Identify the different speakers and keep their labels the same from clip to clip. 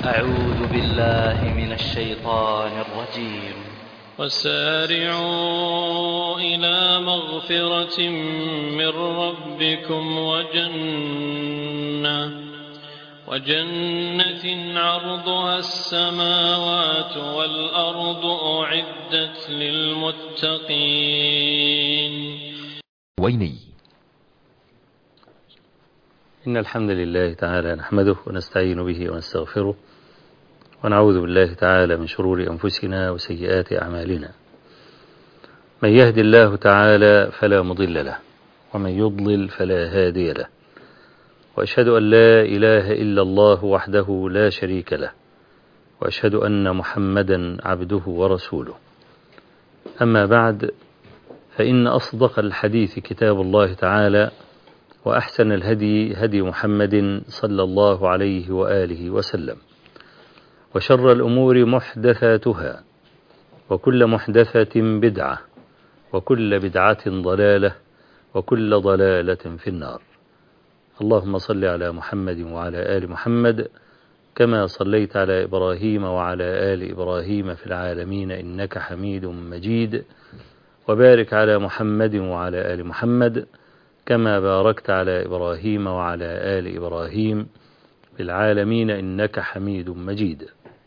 Speaker 1: أعوذ بالله من الشيطان الرجيم
Speaker 2: وسارعوا إلى مغفرة من ربكم وجنة وجنة عرضها السماوات والأرض أعدت للمتقين
Speaker 3: ويني
Speaker 4: إن الحمد لله تعالى نحمده ونستعين به ونستغفره ونعوذ بالله تعالى من شرور أنفسنا وسيئات أعمالنا من يهد الله تعالى فلا مضل له ومن يضلل فلا هادي له وأشهد أن لا إله إلا الله وحده لا شريك له وأشهد أن محمدا عبده ورسوله أما بعد فإن أصدق الحديث كتاب الله تعالى وأحسن الهدي هدي محمد صلى الله عليه وآله وسلم وشر الأمور محدثاتها وكل محدثة بدعة وكل بدعة ضلالة وكل ضلالة في النار اللهم صل على محمد وعلى آل محمد كما صليت على إبراهيم وعلى آل إبراهيم في العالمين إنك حميد مجيد وبارك على محمد وعلى آل محمد كما باركت على إبراهيم وعلى آل إبراهيم في العالمين إنك حميد مجيد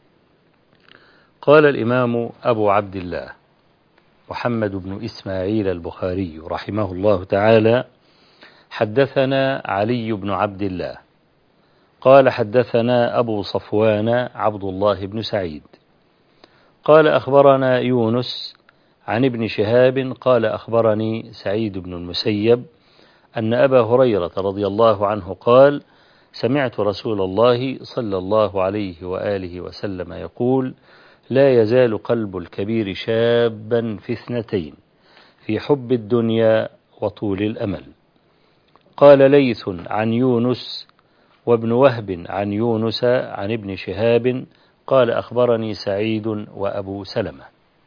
Speaker 4: قال الإمام أبو عبد الله محمد بن إسماعيل البخاري رحمه الله تعالى حدثنا علي بن عبد الله قال حدثنا أبو صفوان عبد الله بن سعيد قال أخبرنا يونس عن ابن شهاب قال أخبرني سعيد بن المسيب أن أبا هريرة رضي الله عنه قال سمعت رسول الله صلى الله عليه وآله وسلم يقول لا يزال قلب الكبير شابا في اثنتين في حب الدنيا وطول الأمل قال ليث عن يونس وابن وهب عن يونس عن ابن شهاب قال أخبرني سعيد وأبو سلمة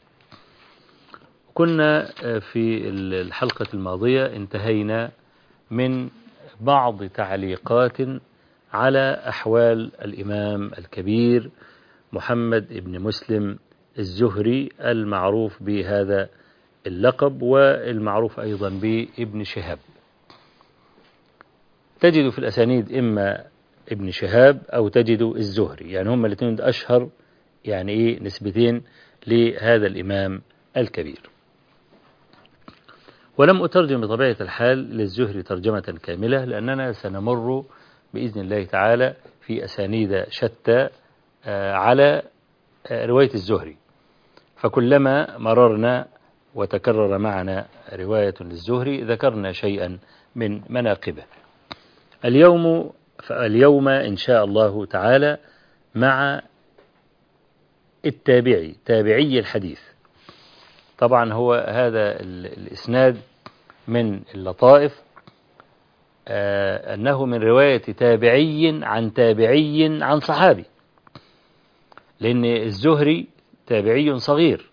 Speaker 4: كنا في الحلقة الماضية انتهينا من بعض تعليقات على أحوال الإمام الكبير محمد بن مسلم الزهري المعروف بهذا اللقب والمعروف أيضا بابن شهاب تجد في الأسانيد إما ابن شهاب أو تجد الزهري يعني هم الاثنين أشهر يعني إيه نسبتين لهذا الإمام الكبير ولم أترجم بطبيعة الحال للزهري ترجمة كاملة لأننا سنمر بإذن الله تعالى في أسانيد شتى على رواية الزهري فكلما مررنا وتكرر معنا رواية للزهري ذكرنا شيئا من مناقبه اليوم اليوم إن شاء الله تعالى مع التابعي تابعي الحديث طبعا هو هذا الإسناد من اللطائف آه أنه من رواية تابعي عن تابعي عن صحابي لأن الزهري تابعي صغير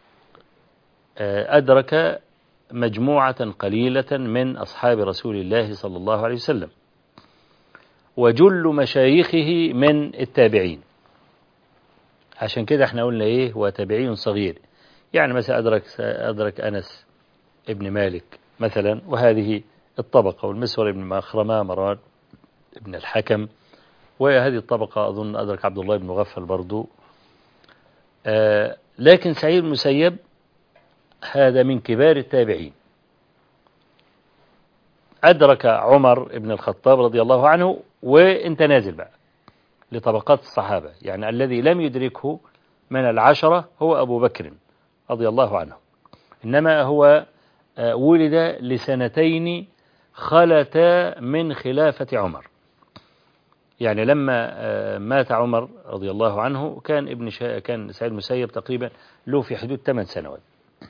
Speaker 4: آه أدرك مجموعة قليلة من أصحاب رسول الله صلى الله عليه وسلم وجل مشايخه من التابعين عشان كده احنا قلنا ايه هو تابعي صغير يعني مثلا أدرك أدرك أنس ابن مالك مثلا وهذه الطبقة والمسور ابن مخرمة مراد ابن الحكم وهذه الطبقة أظن أدرك عبد الله بن مغفل برضو آه لكن سعيد المسيب هذا من كبار التابعين أدرك عمر بن الخطاب رضي الله عنه وانت نازل بقى لطبقات الصحابة يعني الذي لم يدركه من العشرة هو أبو بكر رضي الله عنه إنما هو ولد لسنتين خلتا من خلافة عمر يعني لما مات عمر رضي الله عنه كان ابن شا... كان سعيد المسيب تقريبا له في حدود 8 سنوات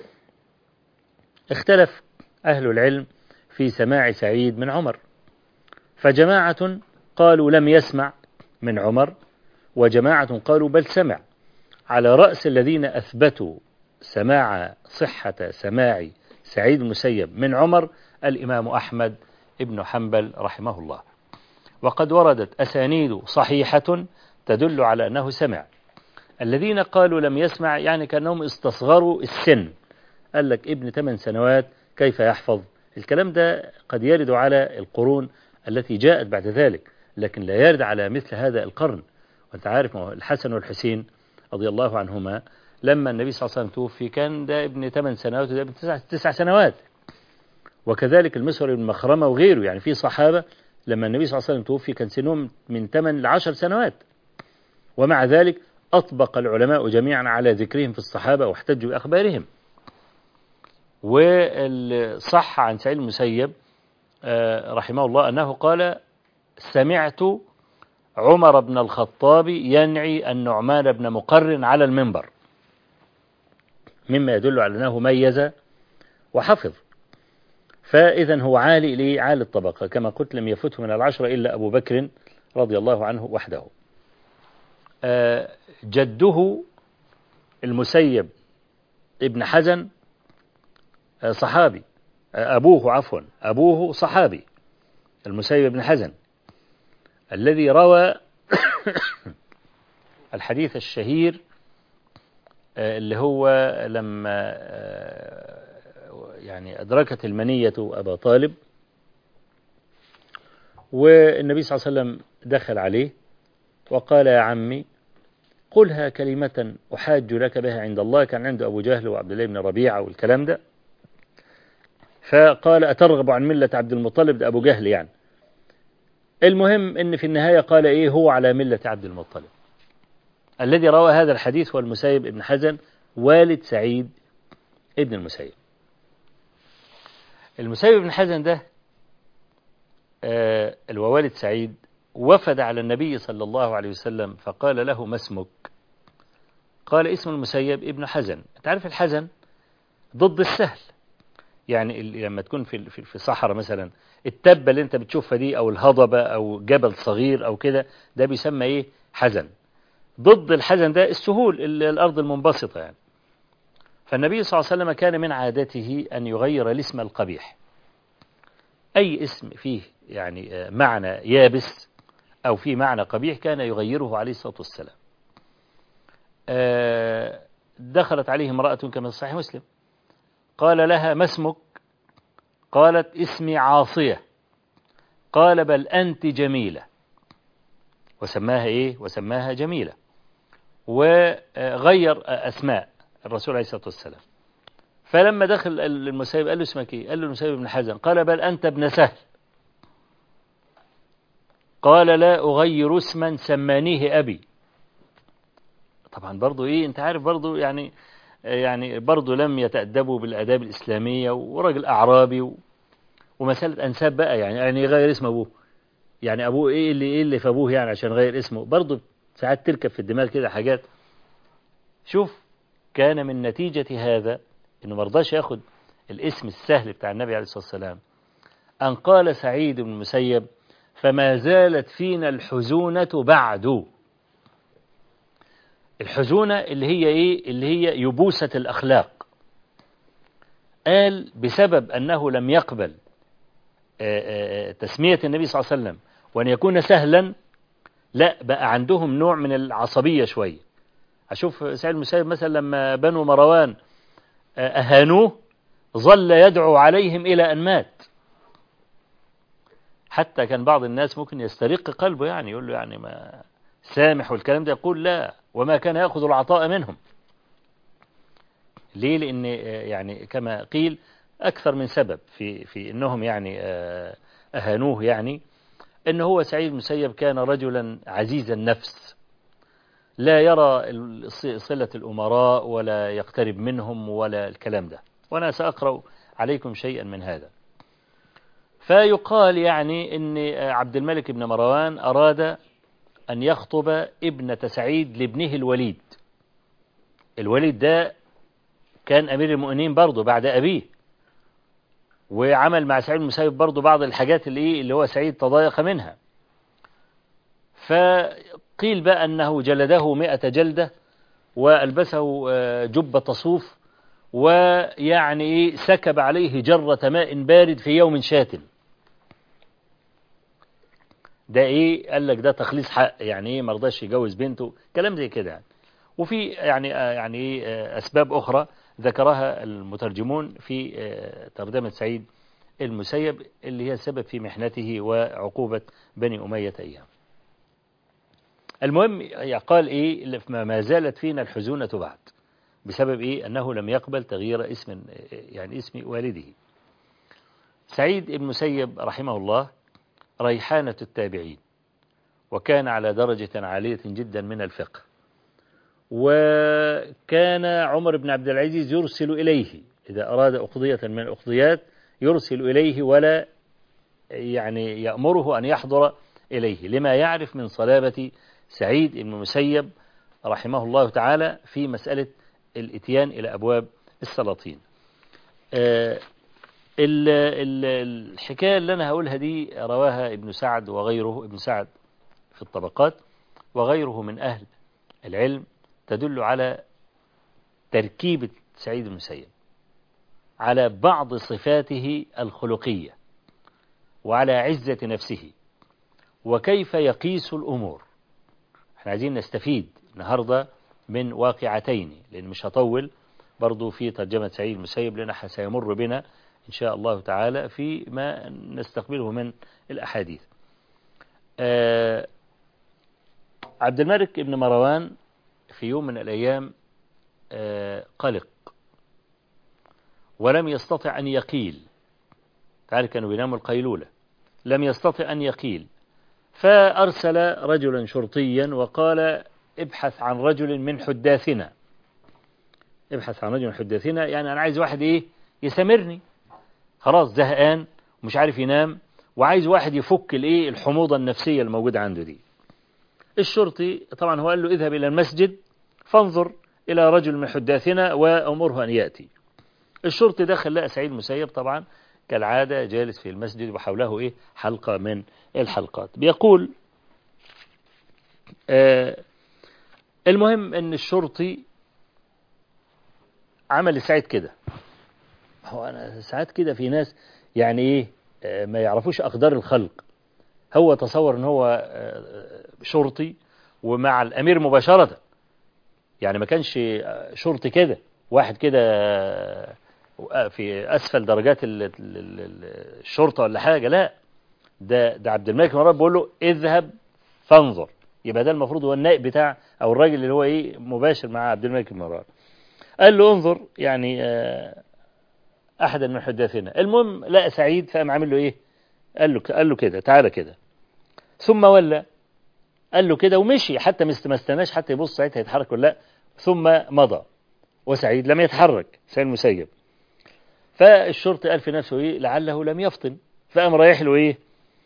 Speaker 4: اختلف أهل العلم في سماع سعيد من عمر فجماعة قالوا لم يسمع من عمر وجماعة قالوا بل سمع على رأس الذين أثبتوا سماع صحة سماع سعيد المسيب من عمر الإمام أحمد ابن حنبل رحمه الله وقد وردت أسانيد صحيحة تدل على أنه سمع الذين قالوا لم يسمع يعني كأنهم استصغروا السن قال لك ابن 8 سنوات كيف يحفظ الكلام ده قد يرد على القرون التي جاءت بعد ذلك لكن لا يرد على مثل هذا القرن وانت عارف الحسن والحسين رضي الله عنهما لما النبي صلى الله عليه وسلم توفي كان ده ابن 8 سنوات وده ابن 9 سنوات وكذلك المسور بن مخرمة وغيره يعني في صحابة لما النبي صلى الله عليه وسلم توفي كان سنهم من 8 ل 10 سنوات ومع ذلك أطبق العلماء جميعا على ذكرهم في الصحابة واحتجوا بأخبارهم والصح عن سعيد المسيب رحمه الله أنه قال سمعت عمر بن الخطاب ينعي النعمان بن مقرن على المنبر مما يدل على أنه ميز وحفظ فإذا هو عالي ليه عالي الطبقة كما قلت لم يفته من العشرة إلا أبو بكر رضي الله عنه وحده جده المسيب ابن حزن صحابي أبوه عفوا أبوه صحابي المسيب بن حزن الذي روى الحديث الشهير اللي هو لما يعني أدركت المنية أبا طالب والنبي صلى الله عليه وسلم دخل عليه وقال يا عمي قلها كلمة أحاج لك بها عند الله كان عنده أبو جهل وعبد الله بن ربيعة والكلام ده فقال أترغب عن ملة عبد المطلب ده أبو جهل يعني المهم أن في النهاية قال إيه هو على ملة عبد المطلب الذي روى هذا الحديث هو المسيب ابن حزن والد سعيد ابن المسيب المسيب بن حزن ده آه الوالد سعيد وفد على النبي صلى الله عليه وسلم فقال له ما اسمك قال اسم المسيب ابن حزن تعرف الحزن ضد السهل يعني لما تكون في في الصحراء مثلا التبة اللي انت بتشوفها دي او الهضبة او جبل صغير او كده ده بيسمى ايه حزن ضد الحزن ده السهول الارض المنبسطة يعني فالنبي صلى الله عليه وسلم كان من عادته أن يغير الاسم القبيح أي اسم فيه يعني معنى يابس أو فيه معنى قبيح كان يغيره عليه الصلاة والسلام دخلت عليه امرأة كما في صحيح مسلم قال لها ما اسمك قالت اسمي عاصية قال بل أنت جميلة وسماها إيه وسماها جميلة وغير أسماء الرسول عليه الصلاة والسلام فلما دخل المسيب قال له اسمك ايه قال له المسيب بن حزن قال بل أنت ابن سهل قال لا أغير اسما سمانيه أبي طبعا برضو ايه انت عارف برضو يعني يعني برضو لم يتأدبوا بالآداب الإسلامية ورجل أعرابي و ومسألة أنساب بقى يعني يعني يغير اسم أبوه يعني أبوه إيه اللي إيه اللي في أبوه يعني عشان يغير اسمه برضو ساعات تركب في الدماغ كده حاجات شوف كان من نتيجة هذا إنه مرضاش ياخد الاسم السهل بتاع النبي عليه الصلاة والسلام أن قال سعيد بن المسيب فما زالت فينا الحزونة بعد الحزونة اللي هي إيه اللي هي يبوسة الأخلاق قال بسبب أنه لم يقبل تسمية النبي صلى الله عليه وسلم وأن يكون سهلا لا بقى عندهم نوع من العصبية شوية أشوف سعيد المسيب مثلا لما بنو مروان أهانوه ظل يدعو عليهم إلى أن مات حتى كان بعض الناس ممكن يسترق قلبه يعني يقول له يعني ما سامح والكلام ده يقول لا وما كان يأخذ العطاء منهم ليه لأن يعني كما قيل أكثر من سبب في في أنهم يعني أهانوه يعني أنه هو سعيد المسيب كان رجلا عزيز النفس لا يرى صلة الأمراء ولا يقترب منهم ولا الكلام ده وأنا سأقرأ عليكم شيئا من هذا فيقال يعني أن عبد الملك بن مروان أراد أن يخطب ابنة سعيد لابنه الوليد الوليد ده كان أمير المؤمنين برضه بعد أبيه وعمل مع سعيد المسيب برضه بعض الحاجات اللي, اللي هو سعيد تضايق منها فقيل بقى أنه جلده مئة جلدة وألبسه جبة صوف ويعني سكب عليه جرة ماء بارد في يوم شات ده ايه قال لك ده تخليص حق يعني ايه ما رضاش يجوز بنته كلام زي كده يعني وفي يعني آه يعني ايه آه اسباب اخرى ذكرها المترجمون في آه ترجمه سعيد المسيب اللي هي سبب في محنته وعقوبه بني اميه ايام المهم قال ايه ما زالت فينا الحزونة بعد بسبب ايه انه لم يقبل تغيير اسم يعني اسم والده سعيد بن مسيب رحمه الله ريحانة التابعين وكان على درجة عالية جدا من الفقه وكان عمر بن عبد العزيز يرسل إليه إذا أراد أقضية من الأقضيات يرسل إليه ولا يعني يأمره أن يحضر إليه لما يعرف من صلابة سعيد بن المسيب رحمه الله تعالى في مسألة الاتيان إلى أبواب السلاطين آه الحكاية اللي أنا هقولها دي رواها ابن سعد وغيره ابن سعد في الطبقات وغيره من أهل العلم تدل على تركيبة سعيد بن المسيب على بعض صفاته الخلقية وعلى عزة نفسه وكيف يقيس الأمور احنا عايزين نستفيد النهاردة من واقعتين لأن مش هطول برضو في ترجمة سعيد المسيب لأن سيمر بنا إن شاء الله تعالى في ما نستقبله من الأحاديث آه عبد الملك بن مروان في يوم من الأيام آه قلق ولم يستطع أن يقيل تعرف كانوا بيناموا القيلولة لم يستطع أن يقيل فأرسل رجلا شرطيا وقال ابحث عن رجل من حداثنا ابحث عن رجل من حداثنا يعني أنا عايز واحد إيه يسامرني خلاص زهقان ومش عارف ينام وعايز واحد يفك الايه الحموضة النفسية الموجودة عنده دي الشرطي طبعا هو قال له اذهب إلى المسجد فانظر إلى رجل من حداثنا وأمره أن يأتي الشرطي دخل لقى سعيد مسيب طبعا كالعادة جالس في المسجد وحوله إيه حلقة من الحلقات بيقول آه المهم أن الشرطي عمل لسعيد كده هو أنا ساعات كده في ناس يعني إيه آه ما يعرفوش أقدار الخلق هو تصور أن هو آه شرطي ومع الأمير مباشرة يعني ما كانش شرطي كده واحد كده في اسفل درجات الشرطه ولا حاجه لا ده ده عبد الملك مرات بيقول له اذهب فانظر يبقى ده المفروض هو النائب بتاع او الراجل اللي هو ايه مباشر مع عبد الملك مرات قال له انظر يعني احدا من حداثنا المهم لقى سعيد فقام عامل له ايه قال له قال له كده تعالى كده ثم ولى قال له كده ومشي حتى ما استناش حتى يبص سعيد هيتحرك ولا لا ثم مضى وسعيد لم يتحرك سعيد المسيب فالشرطي قال في نفسه ايه لعله لم يفطن فقام رايح له ايه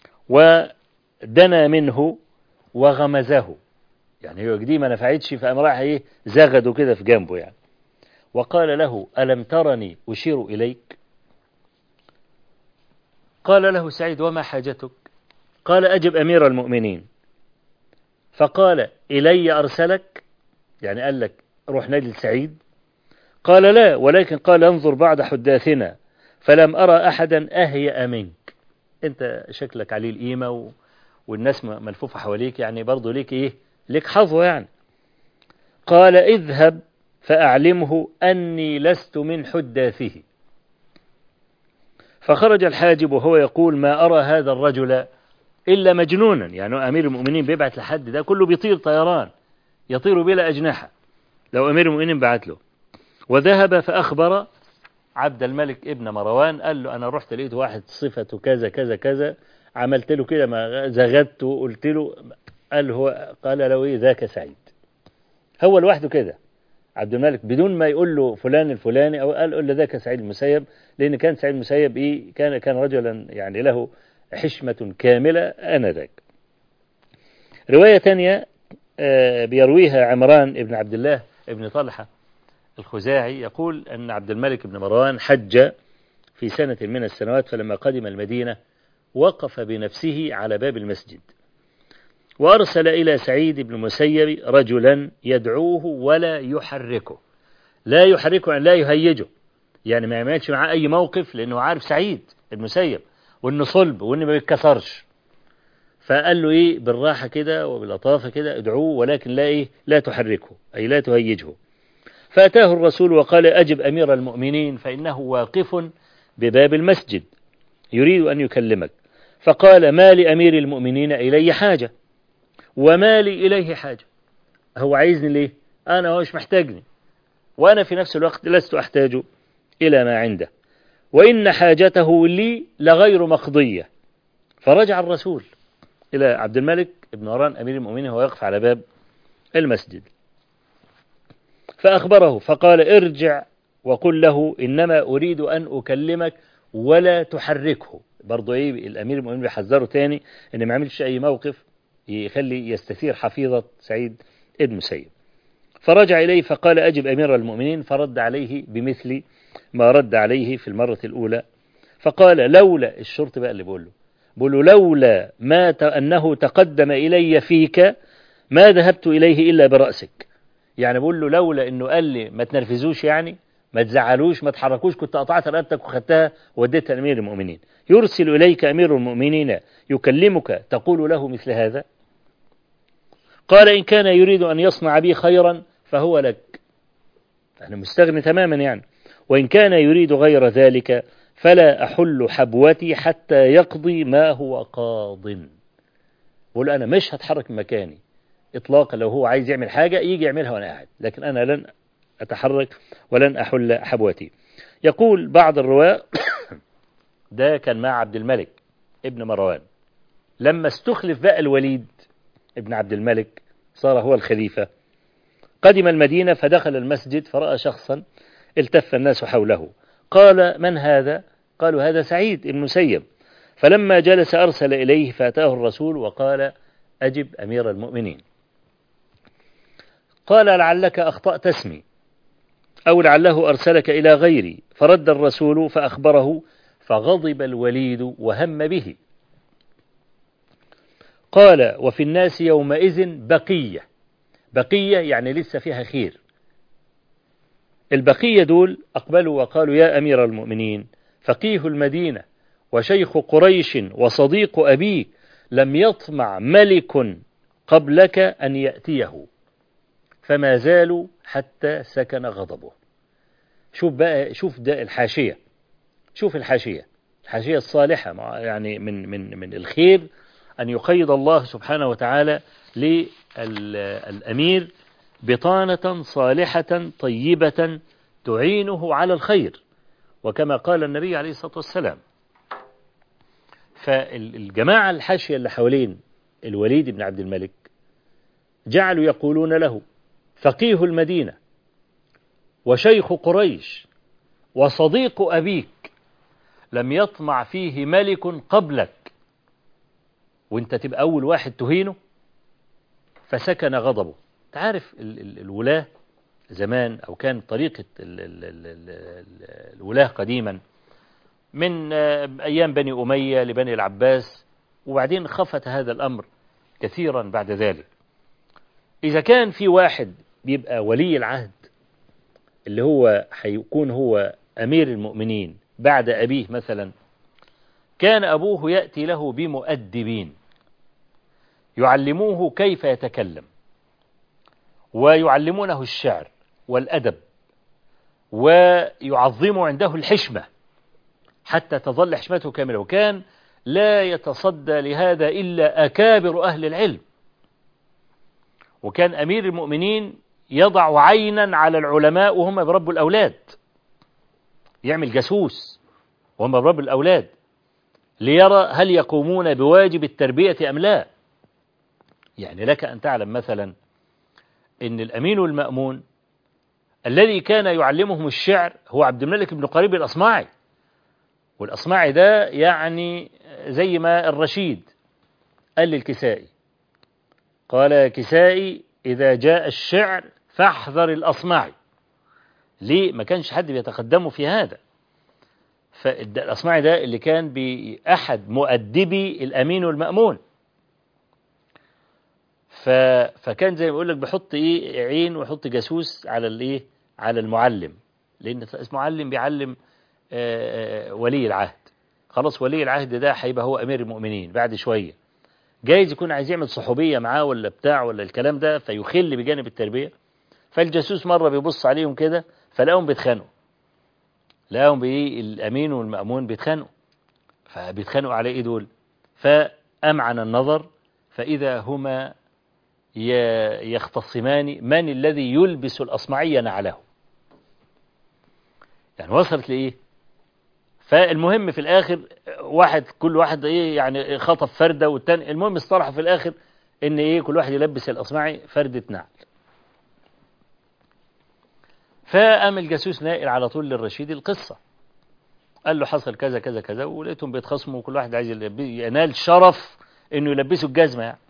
Speaker 4: ودنا منه وغمزه يعني هو دي ما نفعتش فقام رايح ايه زغده كده في جنبه يعني وقال له ألم ترني أشير إليك قال له سعيد وما حاجتك قال أجب أمير المؤمنين فقال إلي أرسلك يعني قال لك روح نادي سعيد قال لا ولكن قال انظر بعد حداثنا فلم أرى أحدا أهيأ منك أنت شكلك عليه القيمة و... والناس ملفوفة حواليك يعني برضه ليك إيه ليك حظوة يعني قال اذهب فأعلمه أني لست من حداثه فخرج الحاجب وهو يقول ما أرى هذا الرجل إلا مجنونا يعني أمير المؤمنين بيبعت لحد ده كله بيطير طيران يطير بلا أجنحة لو أمير المؤمنين بعت له وذهب فأخبر عبد الملك ابن مروان قال له أنا رحت لقيت واحد صفته كذا كذا كذا عملت له كده ما زغدته وقلت له قال هو قال له إيه ذاك سعيد هو لوحده كده عبد الملك بدون ما يقول له فلان الفلاني أو قال له ذاك سعيد المسيب لأن كان سعيد المسيب إيه كان كان رجلا يعني له حشمة كاملة آنذاك رواية ثانية بيرويها عمران ابن عبد الله ابن طلحة الخزاعي يقول أن عبد الملك بن مروان حج في سنة من السنوات فلما قدم المدينة وقف بنفسه على باب المسجد وأرسل إلى سعيد بن المسيب رجلا يدعوه ولا يحركه لا يحركه يعني لا يهيجه يعني ما يعملش معاه أي موقف لأنه عارف سعيد المسيب وإنه صلب وإنه ما بيتكسرش فقال له ايه بالراحة كده وباللطافة كده ادعوه ولكن لا ايه لا تحركه أي لا تهيجه فأتاه الرسول وقال أجب أمير المؤمنين فإنه واقف بباب المسجد يريد أن يكلمك فقال ما لأمير المؤمنين إلي حاجة وما لي إليه حاجة هو عايزني ليه أنا هو مش محتاجني وأنا في نفس الوقت لست أحتاج إلى ما عنده وإن حاجته لي لغير مقضية فرجع الرسول إلى عبد الملك بن مروان أمير المؤمنين وهو يقف على باب المسجد فأخبره فقال ارجع وقل له إنما أريد أن أكلمك ولا تحركه برضه إيه الأمير المؤمنين بيحذره تاني إن ما يعملش أي موقف يخلي يستثير حفيظة سعيد ابن مسيب فرجع إليه فقال أجب أمير المؤمنين فرد عليه بمثل ما رد عليه في المرة الأولى فقال لولا الشرط بقى اللي بقول له بقول له لولا ما ت- أنه تقدم إلي فيك ما ذهبت إليه إلا برأسك يعني بقول له لولا أنه قال لي ما تنرفزوش يعني ما تزعلوش ما تحركوش كنت قطعت رقبتك وخدتها وديتها لأمير المؤمنين يرسل إليك أمير المؤمنين يكلمك تقول له مثل هذا قال إن كان يريد أن يصنع بي خيرا فهو لك أنا مستغني تماما يعني وإن كان يريد غير ذلك فلا أحل حبوتي حتى يقضي ما هو قاض بقول أنا مش هتحرك من مكاني إطلاقا لو هو عايز يعمل حاجة يجي يعملها وأنا قاعد لكن أنا لن أتحرك ولن أحل حبوتي يقول بعض الرواة ده كان مع عبد الملك ابن مروان لما استخلف بقى الوليد ابن عبد الملك صار هو الخليفة قدم المدينة فدخل المسجد فرأى شخصا التف الناس حوله قال من هذا قالوا هذا سعيد بن مسيب فلما جلس أرسل إليه فأتاه الرسول وقال أجب أمير المؤمنين قال لعلك أخطأت اسمي أو لعله أرسلك إلى غيري فرد الرسول فأخبره فغضب الوليد وهم به قال وفي الناس يومئذ بقية بقية يعني لسه فيها خير البقية دول أقبلوا وقالوا يا أمير المؤمنين فقيه المدينة وشيخ قريش وصديق أبيك لم يطمع ملك قبلك أن يأتيه فما زالوا حتى سكن غضبه شوف بقى شوف ده الحاشية شوف الحاشية الحاشية الصالحة مع- يعني من من من الخير أن يقيد الله سبحانه وتعالى للأمير بطانة صالحة طيبة تعينه على الخير وكما قال النبي عليه الصلاة والسلام فالجماعة الحاشية اللي حوالين الوليد بن عبد الملك جعلوا يقولون له فقيه المدينة وشيخ قريش وصديق أبيك لم يطمع فيه ملك قبلك وانت تبقى أول واحد تهينه فسكن غضبه تعرف ال ال الولاة زمان أو كان طريقة ال ال ال ال ال الولاة قديما من آه، أيام بني أمية لبني العباس وبعدين خفت هذا الأمر كثيرا بعد ذلك إذا كان في واحد بيبقى ولي العهد اللي هو هيكون هو أمير المؤمنين بعد أبيه مثلا كان أبوه يأتي له بمؤدبين يعلموه كيف يتكلم ويعلمونه الشعر والأدب ويعظموا عنده الحشمة حتى تظل حشمته كاملة وكان لا يتصدى لهذا إلا أكابر أهل العلم وكان أمير المؤمنين يضع عينا على العلماء وهم بربوا الأولاد يعمل جاسوس وهم بربوا الأولاد ليرى هل يقومون بواجب التربية أم لا يعني لك أن تعلم مثلا إن الأمين المأمون الذي كان يعلمهم الشعر هو عبد الملك بن قريب الأصمعي والأصمعي ده يعني زي ما الرشيد قال للكسائي قال يا كسائي إذا جاء الشعر فاحذر الأصمعي ليه ما كانش حد بيتقدمه في هذا فالأصمعي ده اللي كان بأحد مؤدبي الأمين والمأمون ف... فكان زي ما بيقول لك بيحط ايه عين ويحط جاسوس على الايه على المعلم لان المعلم بيعلم آه، آه، ولي العهد خلاص ولي العهد ده هيبقى هو امير المؤمنين بعد شويه جايز يكون عايز يعمل صحوبية معاه ولا بتاع ولا الكلام ده فيخل بجانب التربية فالجاسوس مرة بيبص عليهم كده فلاقيهم بيتخانقوا لقاهم بإيه الأمين والمأمون بيتخانقوا فبيتخانقوا على إيه دول فأمعن النظر فإذا هما يختصمان من الذي يلبس الأصمعي نعله يعني وصلت لإيه فالمهم في الآخر واحد كل واحد إيه يعني خطف فردة والتاني المهم اصطلحوا في الآخر إن إيه كل واحد يلبس الأصمعي فردة نعل فقام الجاسوس ناقل على طول للرشيد القصة قال له حصل كذا كذا كذا ولقيتهم بيتخاصموا وكل واحد عايز ينال شرف انه يلبسه الجزمة يعني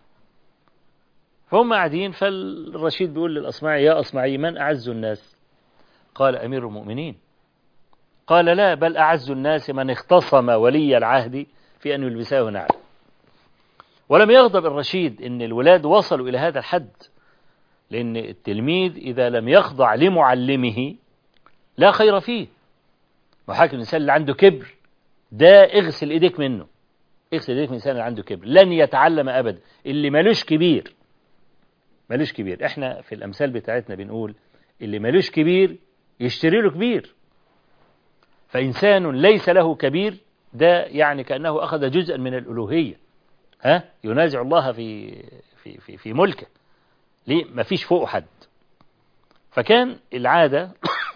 Speaker 4: فهم قاعدين فالرشيد بيقول للأصمعي يا أصمعي من أعز الناس قال أمير المؤمنين قال لا بل أعز الناس من اختصم ولي العهد في أن يلبسه نعل ولم يغضب الرشيد إن الولاد وصلوا إلى هذا الحد لأن التلميذ إذا لم يخضع لمعلمه لا خير فيه وحاكم الإنسان اللي عنده كبر ده اغسل إيديك منه اغسل إيديك من الإنسان اللي عنده كبر لن يتعلم أبدا اللي ملوش كبير ملوش كبير احنا في الأمثال بتاعتنا بنقول اللي ملوش كبير يشتري له كبير فإنسان ليس له كبير ده يعني كأنه أخذ جزءا من الألوهية ها ينازع الله في في في, في ملكه ليه ما فيش فوقه حد فكان العادة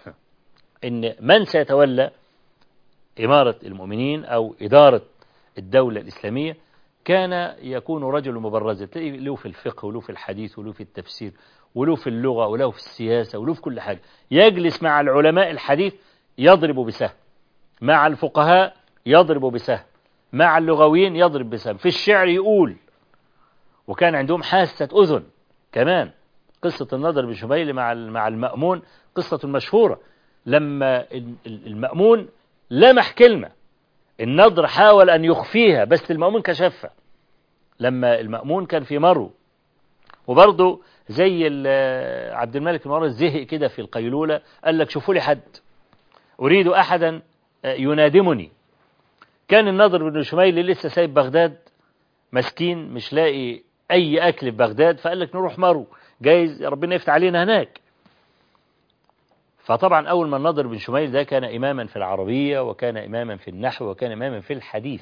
Speaker 4: ان من سيتولى إمارة المؤمنين أو إدارة الدولة الإسلامية كان يكون رجل مبرزا تلاقيه له في الفقه وله في الحديث وله في التفسير وله في اللغة وله في السياسة وله في كل حاجة يجلس مع العلماء الحديث يضرب بسهم مع الفقهاء يضرب بسهم مع اللغويين يضرب بسهم في الشعر يقول وكان عندهم حاسة أذن كمان قصة النضر بن شبيل مع مع المأمون قصة مشهورة لما المأمون لمح كلمة النضر حاول أن يخفيها بس المأمون كشفها لما المأمون كان في مرو وبرضه زي عبد الملك المروز زهق كده في القيلولة قال لك شوفوا لي حد أريد أحدا ينادمني كان النضر بن شميل لسه سايب بغداد مسكين مش لاقي أي أكل في بغداد فقال لك نروح مرو جايز ربنا يفتح علينا هناك فطبعا أول ما النضر بن شميل ده كان إماما في العربية وكان إماما في النحو وكان إماما في الحديث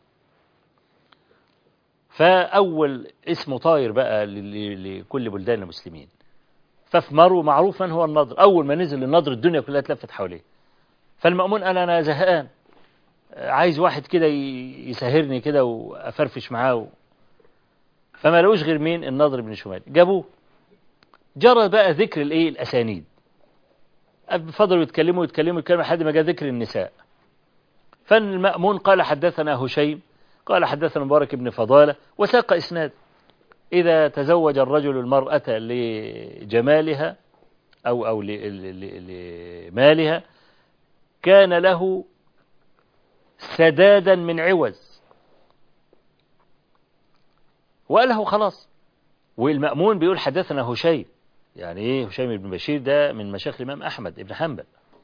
Speaker 4: فأول اسمه طاير بقى لكل بلدان المسلمين ففي مرو معروف من هو النضر أول ما نزل النضر الدنيا كلها اتلفت حواليه فالمأمون قال أنا زهقان عايز واحد كده يسهرني كده وأفرفش معاه فما لقوش غير مين النضر بن شمال جابوه جرى بقى ذكر الايه الاسانيد فضلوا يتكلموا يتكلموا يتكلموا لحد ما جاء ذكر النساء فالمأمون قال حدثنا هشيم قال حدثنا مبارك بن فضالة وساق إسناد إذا تزوج الرجل المرأة لجمالها أو أو لمالها كان له سدادا من عوز وقال له خلاص والمأمون بيقول حدثنا هشيم يعني ايه هشيم بن بشير ده من مشايخ الإمام أحمد بن حنبل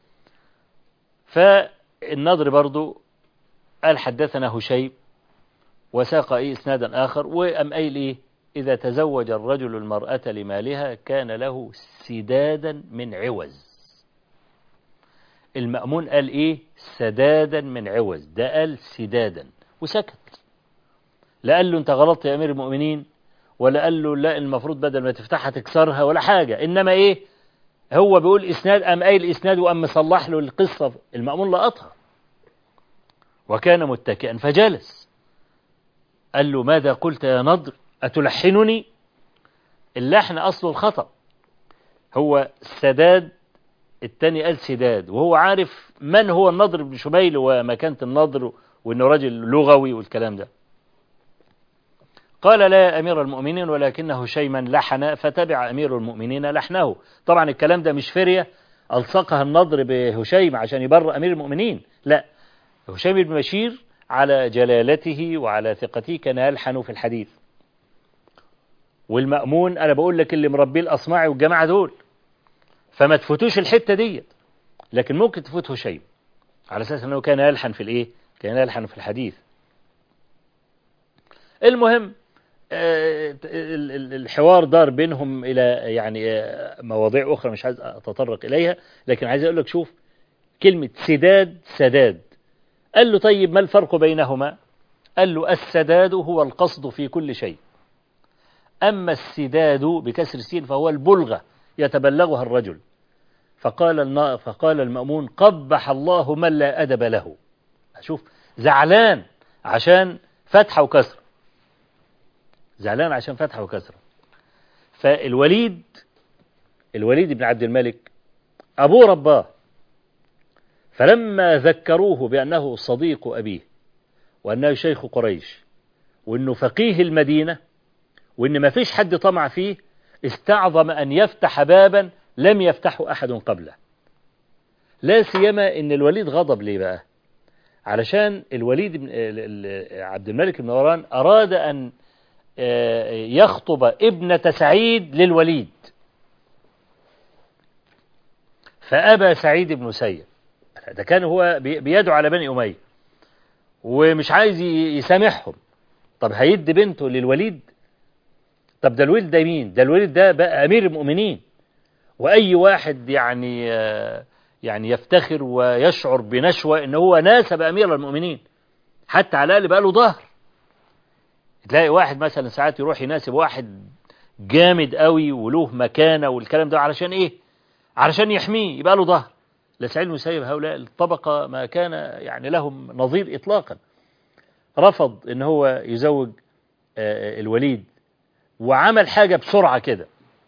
Speaker 4: فالنضر برضو قال حدثنا هشيم وساق ايه اسنادا آخر وأم قايل ايه إذا تزوج الرجل المرأة لمالها كان له سدادا من عوز المأمون قال ايه سدادا من عوز ده قال سدادا وسكت لا قال له انت غلطت يا امير المؤمنين ولا قال له لا المفروض بدل ما تفتحها تكسرها ولا حاجة إنما إيه هو بيقول إسناد أم قايل إسناد وأم مصلح له القصة المأمون لقطها وكان متكئا فجلس قال له ماذا قلت يا نضر أتلحنني اللحن أصل الخطأ هو سداد التاني قال سداد وهو عارف من هو النضر بن شميل ومكانة النضر وانه راجل لغوي والكلام ده قال لا يا أمير المؤمنين ولكنه شيما لحن فتبع أمير المؤمنين لحنه طبعا الكلام ده مش فرية ألصقها النضر بهشيم عشان يبر أمير المؤمنين لا هشيم بن بشير على جلالته وعلى ثقته كان يلحن في الحديث والمأمون أنا بقول لك اللي مربيه الأصمعي والجماعة دول فما تفوتوش الحتة ديت لكن ممكن تفوت هشيم على أساس أنه كان يلحن في الإيه كان يلحن في الحديث المهم آه، ال- ال- الحوار دار بينهم إلى يعني آه، مواضيع أخرى مش عايز أتطرق إليها لكن عايز أقول لك شوف كلمة سداد سداد قال له طيب ما الفرق بينهما قال له السداد هو القصد في كل شيء أما السداد بكسر السين فهو البلغة يتبلغها الرجل فقال النا- فقال المأمون قبح الله من لا أدب له شوف زعلان عشان فتحة وكسرة زعلان عشان فتحة وكسرة فالوليد الوليد بن عبد الملك أبوه رباه فلما ذكروه بأنه صديق أبيه وأنه شيخ قريش وأنه فقيه المدينة وأن ما فيش حد طمع فيه استعظم أن يفتح بابا لم يفتحه أحد قبله لا سيما أن الوليد غضب ليه بقى علشان الوليد بن ال- ال- عبد الملك بن مروان أراد أن آه، يخطب ابنة سعيد للوليد فأبى سعيد بن مسيب ده كان هو بي- بيدعو على بني أمية ومش عايز ي- يسامحهم طب هيدي بنته للوليد طب ده الوليد ده مين ده الوليد ده بقى أمير المؤمنين وأي واحد يعني آه، يعني يفتخر ويشعر بنشوة إن هو ناسب أمير المؤمنين حتى على الأقل بقى له ظهر تلاقي واحد مثلا ساعات يروح يناسب واحد جامد قوي وله مكانة والكلام ده علشان إيه علشان يحميه يبقى له ظهر لسعيد المسيب هؤلاء الطبقة ما كان يعني لهم نظير إطلاقا رفض إن هو يزوج آه، الوليد وعمل حاجة بسرعة كده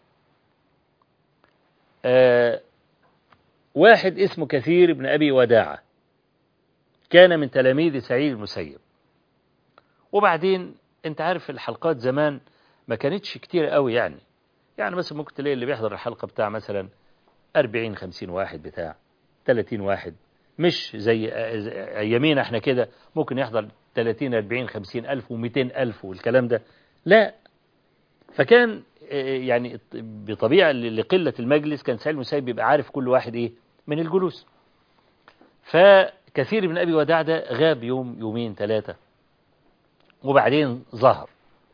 Speaker 4: آه، واحد اسمه كثير بن أبي وداعة كان من تلاميذ سعيد المسيب وبعدين انت عارف الحلقات زمان ما كانتش كتير قوي يعني يعني مثلا ممكن تلاقي اللي بيحضر الحلقة بتاع مثلا 40 50 واحد بتاع 30 واحد مش زي زي ايامينا احنا كده ممكن يحضر 30 40 50 ألف و200 ألف والكلام ده لا فكان آه، يعني بطبيعة لقلة المجلس كان سعيد المسيب بيبقى عارف كل واحد ايه من الجلوس فكثير من أبي وداع ده غاب يوم يومين ثلاثة وبعدين ظهر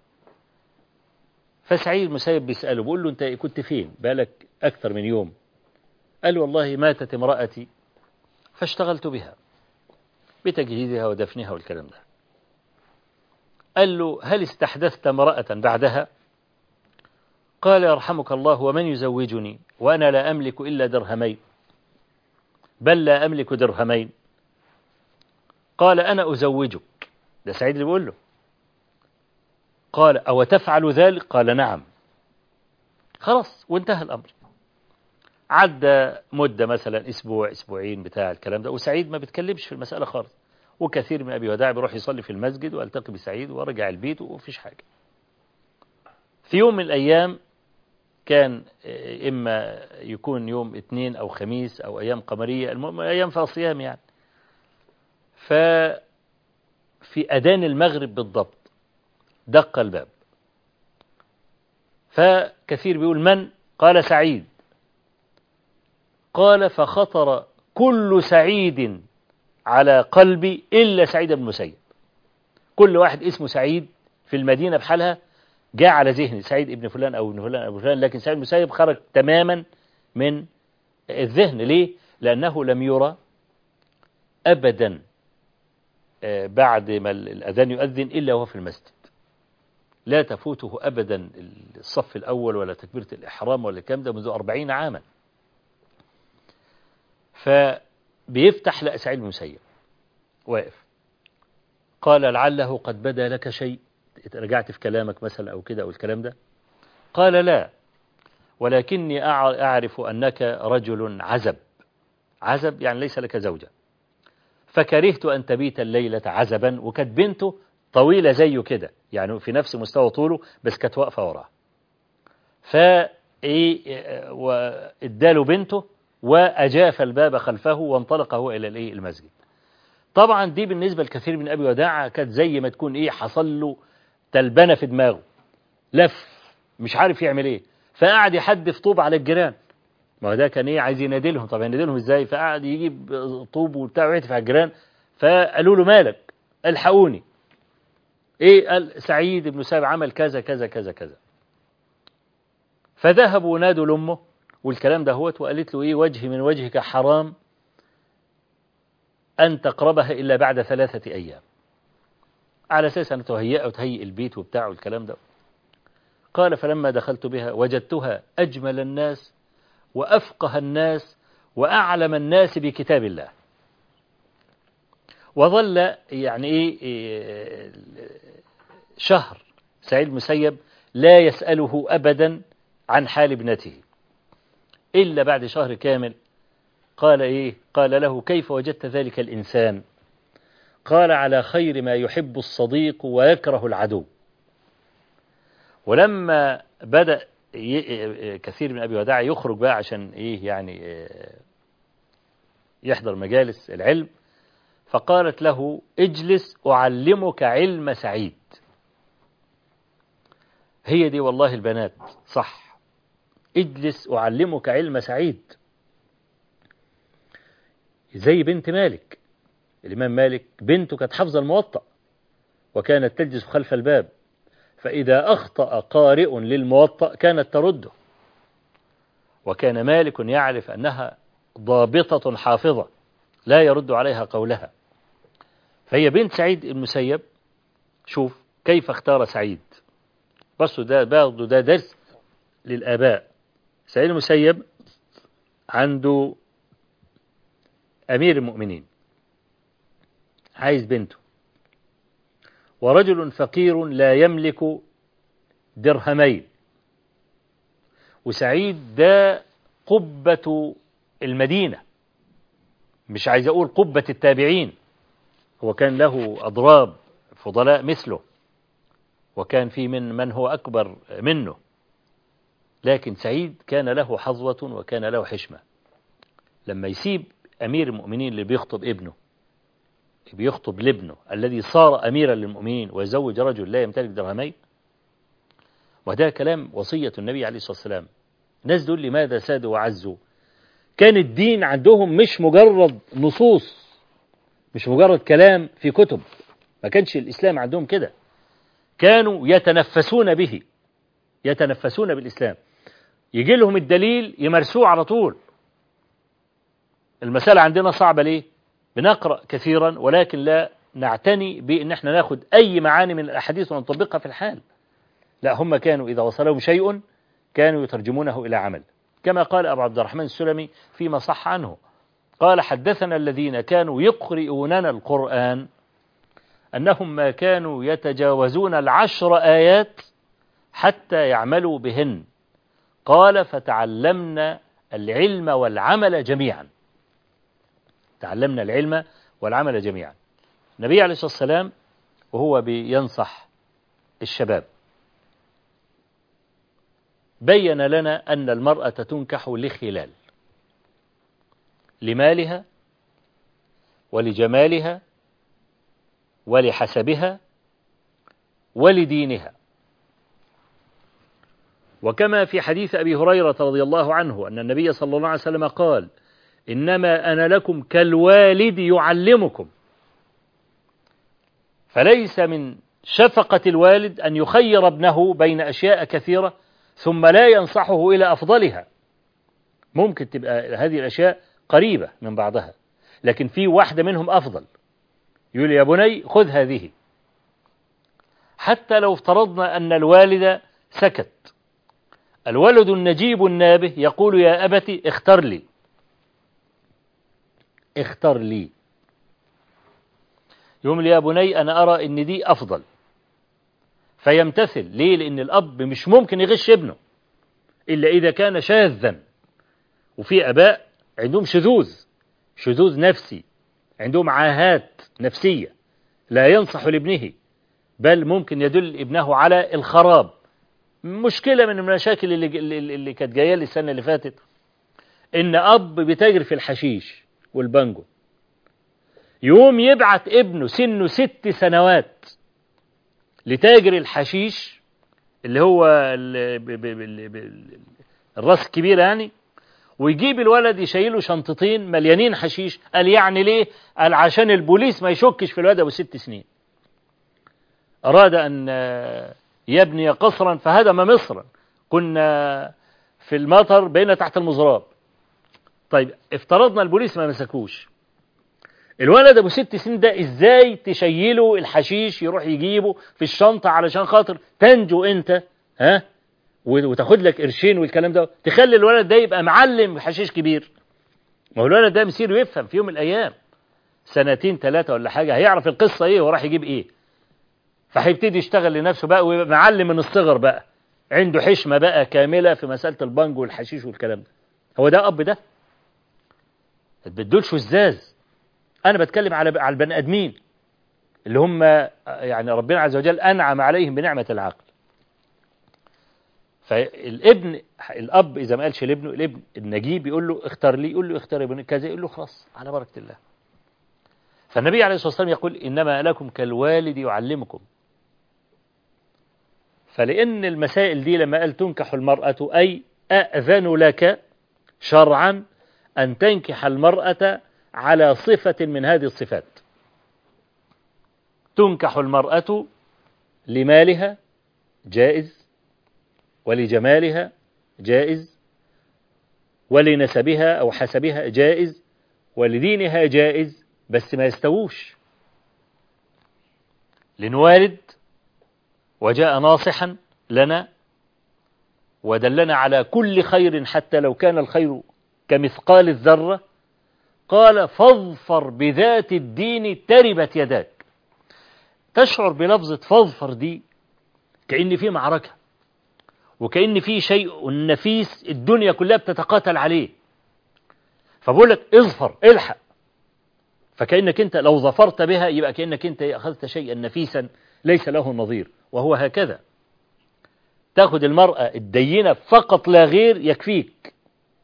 Speaker 4: فسعيد المسيب بيسأله بيقول له أنت كنت فين بقالك أكثر من يوم قال والله ماتت امرأتي فاشتغلت بها بتجهيزها ودفنها والكلام ده قال له هل استحدثت امرأة بعدها قال يرحمك الله ومن يزوجني وأنا لا أملك إلا درهمين بل لا أملك درهمين قال أنا أزوجك ده سعيد اللي بيقول له قال أو تفعل ذلك قال نعم خلاص وانتهى الأمر عدى مدة مثلا أسبوع أسبوعين بتاع الكلام ده وسعيد ما بيتكلمش في المسألة خالص وكثير من أبي وداع بيروح يصلي في المسجد والتقي بسعيد ورجع البيت ومفيش حاجة في يوم من الأيام كان آه، إما يكون يوم اثنين أو خميس أو أيام قمرية المهم أيام فيها صيام يعني ففي أذان المغرب بالضبط دق الباب فكثير بيقول من قال سعيد قال فخطر كل سعيد على قلبي إلا سعيد بن المسيب كل واحد اسمه سعيد في المدينة بحالها جاء على ذهني سعيد ابن فلان أو ابن فلان أو ابن فلان لكن سعيد بن المسيب خرج تماما من الذهن ليه؟ لأنه لم يرى أبدا آه، بعد ما الأذان يؤذن إلا وهو في المسجد لا تفوته أبدا الصف الأول ولا تكبيرة الإحرام ولا الكلام ده منذ أربعين عاما فبيفتح لقى سعيد المسيب واقف قال لعله قد بدا لك شيء رجعت في كلامك مثلا أو كده أو الكلام ده قال لا ولكني أع- أعرف أنك رجل عزب عزب يعني ليس لك زوجة فكرهت أن تبيت الليلة عزبا وكانت بنته طويلة زيه كده يعني في نفس مستوى طوله بس كانت واقفة وراه فإيه واداله بنته وأجاف الباب خلفه وانطلق هو إلى الإيه المسجد طبعا دي بالنسبة لكثير من أبي وداع كانت زي ما تكون إيه حصل له تلبنة في دماغه لف مش عارف يعمل إيه فقعد يحدف طوب على الجيران ما هو ده كان إيه عايز ينادي لهم طب ينادي لهم إزاي فقعد يجيب طوب وبتاع ويهتف على الجيران فقالوا له مالك الحقوني إيه قال سعيد بن سعد عمل كذا كذا كذا كذا فذهبوا نادوا لأمه والكلام ده هوت وقالت له إيه وجهي من وجهك حرام أن تقربها إلا بعد ثلاثة أيام على أساس أن تهيئ وتهيئ البيت وبتاع والكلام ده قال فلما دخلت بها وجدتها أجمل الناس وأفقه الناس وأعلم الناس بكتاب الله وظل يعني إيه شهر سعيد المسيب لا يسأله أبدا عن حال ابنته إلا بعد شهر كامل قال إيه قال له كيف وجدت ذلك الإنسان قال على خير ما يحب الصديق ويكره العدو ولما بدأ كثير من أبي وداع يخرج بقى عشان إيه يعني يحضر مجالس العلم فقالت له اجلس أعلمك علم سعيد هي دي والله البنات صح اجلس أعلمك علم سعيد زي بنت مالك الإمام مالك بنته كانت حافظة الموطأ وكانت تجلس خلف الباب فإذا أخطأ قارئ للموطأ كانت ترده وكان مالك يعرف أنها ضابطة حافظة لا يرد عليها قولها فهي بنت سعيد المسيب شوف كيف اختار سعيد بس ده برضه ده درس للآباء سعيد المسيب عنده أمير المؤمنين عايز بنته ورجل فقير لا يملك درهمين وسعيد ده قبة المدينة مش عايز أقول قبة التابعين هو كان له أضراب فضلاء مثله وكان في من من هو أكبر منه لكن سعيد كان له حظوة وكان له حشمة لما يسيب أمير المؤمنين اللي بيخطب ابنه بيخطب لابنه الذي صار أميرا للمؤمنين ويزوج رجل لا يمتلك درهمين وده كلام وصية النبي عليه الصلاة والسلام ناس دول لماذا سادوا وعزوا كان الدين عندهم مش مجرد نصوص مش مجرد كلام في كتب ما كانش الإسلام عندهم كده كانوا يتنفسون به يتنفسون بالإسلام يجي لهم الدليل يمارسوه على طول المسألة عندنا صعبة ليه بنقرأ كثيرا ولكن لا نعتني بأن احنا ناخد أي معاني من الأحاديث ونطبقها في الحال لا هم كانوا إذا وصلهم شيء كانوا يترجمونه إلى عمل كما قال أبو عبد الرحمن السلمي فيما صح عنه قال حدثنا الذين كانوا يقرئوننا القرآن أنهم ما كانوا يتجاوزون العشر آيات حتى يعملوا بهن قال فتعلمنا العلم والعمل جميعا تعلمنا العلم والعمل جميعا النبي عليه الصلاة والسلام وهو بينصح الشباب بين لنا أن المرأة تنكح لخلال لمالها ولجمالها ولحسبها ولدينها وكما في حديث أبي هريرة رضي الله عنه أن النبي صلى الله عليه وسلم قال إنما أنا لكم كالوالد يعلمكم فليس من شفقة الوالد أن يخير ابنه بين أشياء كثيرة ثم لا ينصحه إلى أفضلها ممكن تبقى هذه الأشياء قريبة من بعضها لكن في واحدة منهم أفضل يقول يا بني خذ هذه حتى لو افترضنا أن الوالد سكت الولد النجيب النابه يقول يا أبت اختر لي اختر لي يقول لي يا بني أنا أرى أن دي أفضل فيمتثل ليه لأن الأب مش ممكن يغش ابنه إلا إذا كان شاذا وفي أباء عندهم شذوذ شذوذ نفسي عندهم عاهات نفسية لا ينصح لابنه بل ممكن يدل ابنه على الخراب مشكلة من المشاكل اللي, اللي كانت جاية لي السنة اللي فاتت إن أب بيتاجر في الحشيش والبانجو يوم يبعت ابنه سنه ست سنوات لتاجر الحشيش اللي هو الراس الكبيرة يعني ويجيب الولد يشيله شنطتين مليانين حشيش قال يعني ليه قال عشان البوليس ما يشكش في الولد ابو ست سنين أراد أن يبني قصرا فهدم مصرا كنا في المطر بين تحت المزراب طيب افترضنا البوليس ما مسكوش الولد ابو ست سنين ده ازاي تشيله الحشيش يروح يجيبه في الشنطة علشان خاطر تنجو انت ها وتاخد لك قرشين والكلام ده تخلي الولد ده يبقى معلم حشيش كبير ما هو الولد ده مسير يفهم في يوم من الايام سنتين ثلاثة ولا حاجة هيعرف القصة ايه وراح يجيب ايه فهيبتدي يشتغل لنفسه بقى ويبقى معلم من الصغر بقى عنده حشمة بقى كاملة في مسألة البنج والحشيش والكلام ده هو ده أب ده بدولش الزاز أنا بتكلم على على البني آدمين اللي هم يعني ربنا عز وجل أنعم عليهم بنعمة العقل فالابن الأب إذا ما قالش لابنه الابن النجيب يقول له اختار لي يقول له اختار ابن كذا يقول له خلاص على بركة الله فالنبي عليه الصلاة والسلام يقول إنما لكم كالوالد يعلمكم فلأن المسائل دي لما قال تنكح المرأة أي أأذن لك شرعا أن تنكح المرأة على صفة من هذه الصفات تنكح المرأة لمالها جائز ولجمالها جائز ولنسبها أو حسبها جائز ولدينها جائز بس ما يستووش لنوالد وجاء ناصحا لنا ودلنا على كل خير حتى لو كان الخير كمثقال الذرة قال فاظفر بذات الدين تربت يداك تشعر بلفظة فاظفر دي كأن في معركة وكأن في شيء نفيس الدنيا كلها بتتقاتل عليه فبقول لك اظفر الحق فكأنك انت لو ظفرت بها يبقى كأنك انت أخذت شيئا نفيسا ليس له نظير وهو هكذا تاخد المرأة الدينة فقط لا غير يكفيك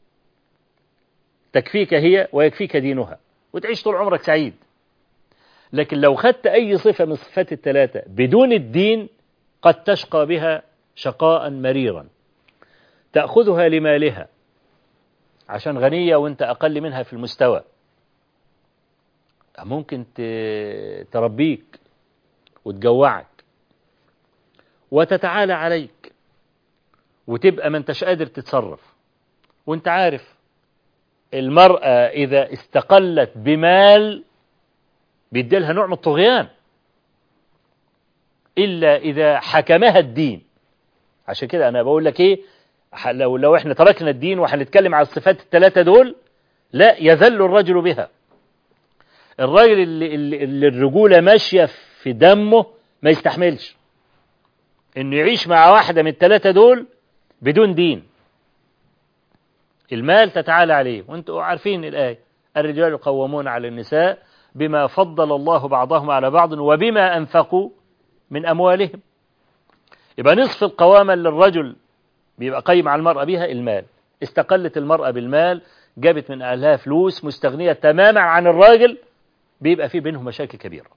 Speaker 4: تكفيك هي ويكفيك دينها وتعيش طول عمرك سعيد لكن لو خدت أي صفة من صفات الثلاثة بدون الدين قد تشقى بها شقاء مريرا تأخذها لمالها عشان غنية وانت أقل منها في المستوى ممكن تربيك وتجوعك وتتعالى عليك وتبقى ما انتش قادر تتصرف وانت عارف المرأة إذا استقلت بمال بيديلها نوع من الطغيان إلا إذا حكمها الدين عشان كده أنا بقول لك إيه لو لو إحنا تركنا الدين وهنتكلم على الصفات الثلاثة دول لا يذل الرجل بها الراجل اللي, اللي, اللي الرجولة ماشية في دمه ما يستحملش انه يعيش مع واحدة من الثلاثة دول بدون دين المال تتعالى عليه وانتم عارفين الآية الرجال قوامون على النساء بما فضل الله بعضهم على بعض وبما أنفقوا من أموالهم يبقى نصف القوامة للرجل بيبقى قيم على المرأة بها المال استقلت المرأة بالمال جابت من أهلها فلوس مستغنية تماما عن الراجل بيبقى في بينهم مشاكل كبيرة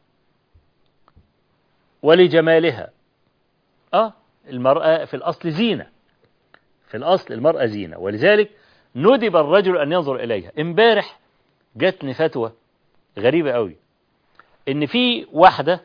Speaker 4: ولجمالها آه المرأة في الأصل زينة في الأصل المرأة زينة ولذلك ندب الرجل أن ينظر إليها امبارح جاتني فتوى غريبة قوي إن في واحدة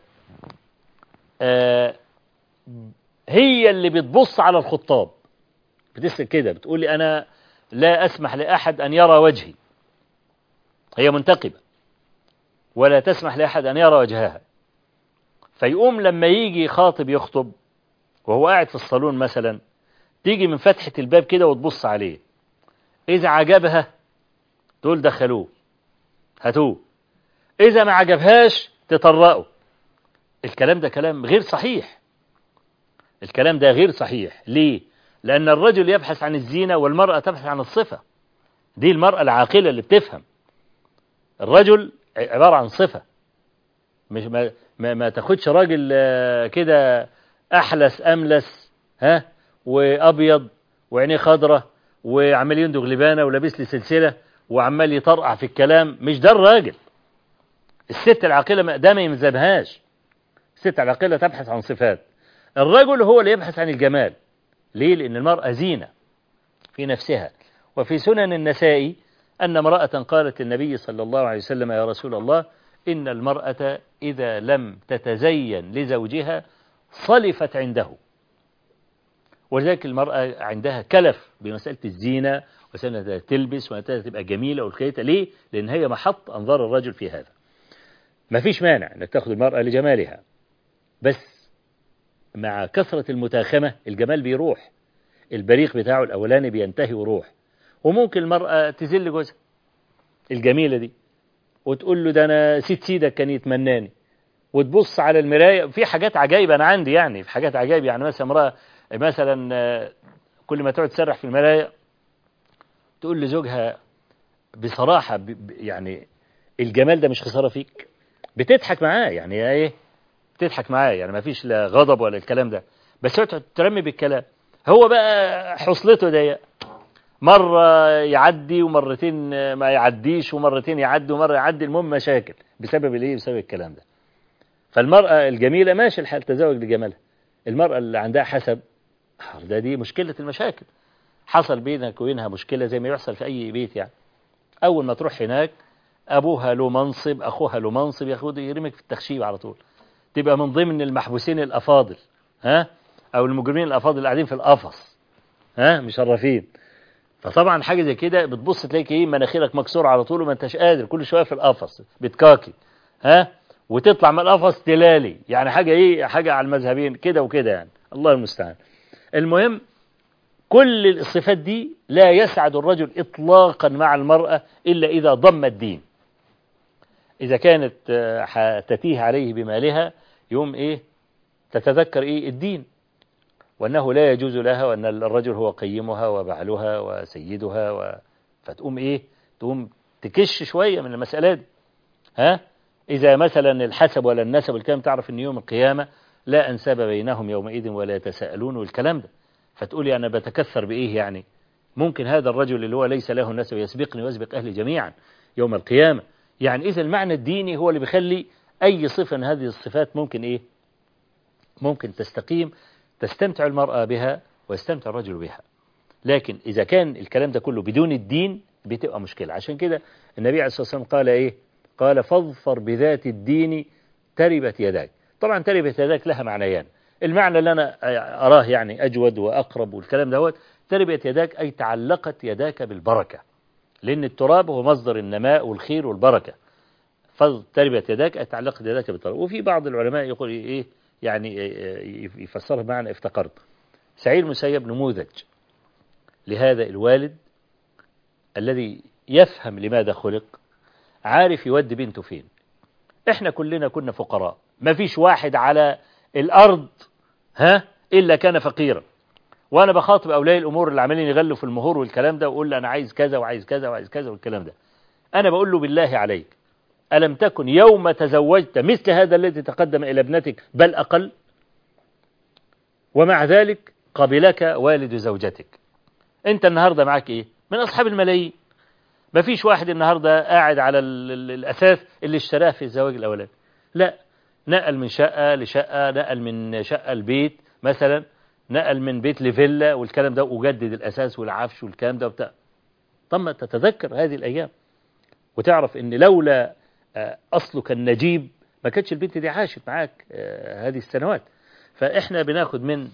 Speaker 4: آه هي اللي بتبص على الخطاب بتسأل كده بتقول لي أنا لا أسمح لأحد أن يرى وجهي هي منتقبة ولا تسمح لأحد أن يرى وجهها فيقوم لما يجي خاطب يخطب وهو قاعد في الصالون مثلا تيجي من فتحة الباب كده وتبص عليه إذا عجبها تقول دخلوه هاتوه إذا ما عجبهاش تطرقوا الكلام ده كلام غير صحيح الكلام ده غير صحيح ليه؟ لأن الرجل يبحث عن الزينة والمرأة تبحث عن الصفة دي المرأة العاقلة اللي بتفهم الرجل عبارة عن صفة مش ما, ما, ما تاخدش راجل كده أحلس أملس ها وأبيض وعينيه خضرة وعمال يندغ لبانة ولابس لي سلسلة وعمال يطرقع في الكلام مش ده الراجل الست العاقلة ده ما يمزبهاش الست العاقلة تبحث عن صفات الرجل هو اللي يبحث عن الجمال ليه؟ لأن المرأة زينة في نفسها وفي سنن النسائي أن امرأة قالت النبي صلى الله عليه وسلم يا رسول الله إن المرأة إذا لم تتزين لزوجها صلفت عنده ولذلك المرأة عندها كلف بمسألة الزينة وسنة تلبس ومسألة تبقى جميلة والكيتة ليه؟ لأن هي محط أنظار الرجل في هذا ما فيش مانع أنك تأخذ المرأة لجمالها بس مع كثرة المتاخمة الجمال بيروح البريق بتاعه الأولاني بينتهي ويروح وممكن المرأة تذل جوزها الجميلة دي وتقول له ده أنا سيد سيدك كان يتمناني وتبص على المراية في حاجات عجائب أنا عندي يعني في حاجات عجائب يعني مثلا امرأة مثلا كل ما تقعد تسرح في المراية تقول لزوجها بصراحة يعني الجمال ده مش خسارة فيك بتضحك معاه يعني ايه بتضحك معاه يعني ما فيش لا غضب ولا الكلام ده بس تقعد ترمي بالكلام هو بقى حصلته ضيق مرة يعدي ومرتين ما يعديش ومرتين يعدي ومرة يعدي المهم مشاكل بسبب الايه بسبب الكلام ده فالمرأة الجميلة ماشي الحال تزوج لجمالها المرأة اللي عندها حسب ده دي مشكلة المشاكل حصل بينك وبينها مشكلة زي ما يحصل في أي بيت يعني أول ما تروح هناك أبوها له منصب أخوها له منصب ياخد يرمك في التخشيب على طول تبقى من ضمن المحبوسين الأفاضل ها أو المجرمين الأفاضل اللي قاعدين في القفص ها مشرفين فطبعا حاجة زي كده بتبص تلاقي ايه مناخيرك مكسورة على طول وما انتش قادر كل شوية في القفص بتكاكي ها وتطلع من القفص تلالي يعني حاجة ايه حاجة على المذهبين كده وكده يعني الله المستعان المهم كل الصفات دي لا يسعد الرجل إطلاقا مع المرأة إلا إذا ضم الدين إذا كانت تتيه عليه بمالها يوم إيه تتذكر إيه الدين وأنه لا يجوز لها وأن الرجل هو قيمها وبعلها وسيدها و... فتقوم إيه تقوم تكش شوية من المسألة دي ها إذا مثلا الحسب ولا النسب الكلام تعرف أن يوم القيامة لا أنساب بينهم يومئذ ولا يتساءلون والكلام ده فتقولي أنا بتكثر بإيه يعني ممكن هذا الرجل اللي هو ليس له نسب يسبقني ويسبق أهلي جميعا يوم القيامة يعني إذا المعنى الديني هو اللي بيخلي أي صفة من هذه الصفات ممكن إيه ممكن تستقيم تستمتع المرأة بها ويستمتع الرجل بها لكن إذا كان الكلام ده كله بدون الدين بتبقى مشكلة عشان كده النبي عليه الصلاة والسلام قال إيه قال فاظفر بذات الدين تربت يداك طبعا تربت يداك لها معنيان المعنى اللي أنا أراه يعني أجود وأقرب والكلام دوت تربت يداك أي تعلقت يداك بالبركة لأن التراب هو مصدر النماء والخير والبركة فتربت يداك أي تعلقت يداك بالتراب وفي بعض العلماء يقول إيه يعني يفسرها بمعنى افتقرت سعيد المسيب نموذج لهذا الوالد الذي يفهم لماذا خلق عارف يودي بنته فين احنا كلنا كنا فقراء ما فيش واحد على الأرض ها إلا كان فقيرا وأنا بخاطب أولياء الأمور اللي عمالين يغلوا في المهور والكلام ده وأقول له أنا عايز كذا وعايز كذا وعايز كذا والكلام ده أنا بقول له بالله عليك ألم تكن يوم تزوجت مثل هذا الذي تقدم إلى ابنتك بل أقل ومع ذلك قبلك والد زوجتك أنت النهاردة معك إيه من أصحاب الملايين ما فيش واحد النهاردة قاعد على الأساس اللي اشتراه في الزواج الأولاني لا نقل من شقة لشقة نقل من شقة لبيت مثلا نقل من بيت لفيلا والكلام ده وجدد الأساس والعفش والكلام ده وبتاع طب ما تتذكر هذه الأيام وتعرف ان لولا أصلك النجيب ما كانتش البنت دي عاشت معاك هذه السنوات فإحنا بناخد من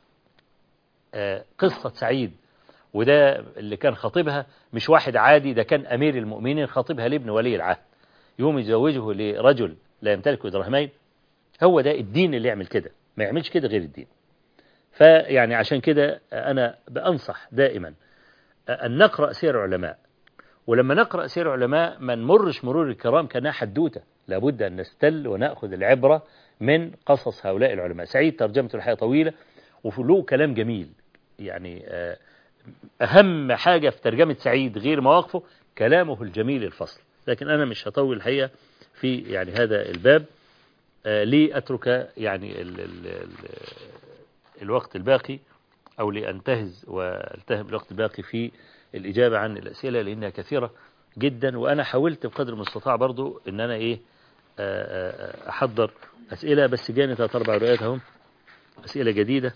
Speaker 4: قصة سعيد وده اللي كان خطيبها مش واحد عادي ده كان أمير المؤمنين خطيبها لابن ولي العهد يوم يزوجه لرجل لا يمتلك درهمين هو ده الدين اللي يعمل كده ما يعملش كده غير الدين فيعني عشان كده أنا بأنصح دائما أن نقرأ سير علماء ولما نقرأ سير علماء ما نمرش مرور الكرام كأنها حدوتة لابد أن نستل ونأخذ العبرة من قصص هؤلاء العلماء سعيد ترجمته الحياة طويلة وله كلام جميل يعني أهم حاجة في ترجمة سعيد غير مواقفه كلامه الجميل الفصل لكن أنا مش هطول الحقيقة في يعني هذا الباب لأترك يعني ال ال ال الوقت الباقي أو لأنتهز والتهم الوقت الباقي في الإجابة عن الأسئلة لأنها كثيرة جدا وأنا حاولت بقدر المستطاع برضو إن أنا إيه أحضر أسئلة بس جاني ثلاث أربع رؤيات أهم أسئلة جديدة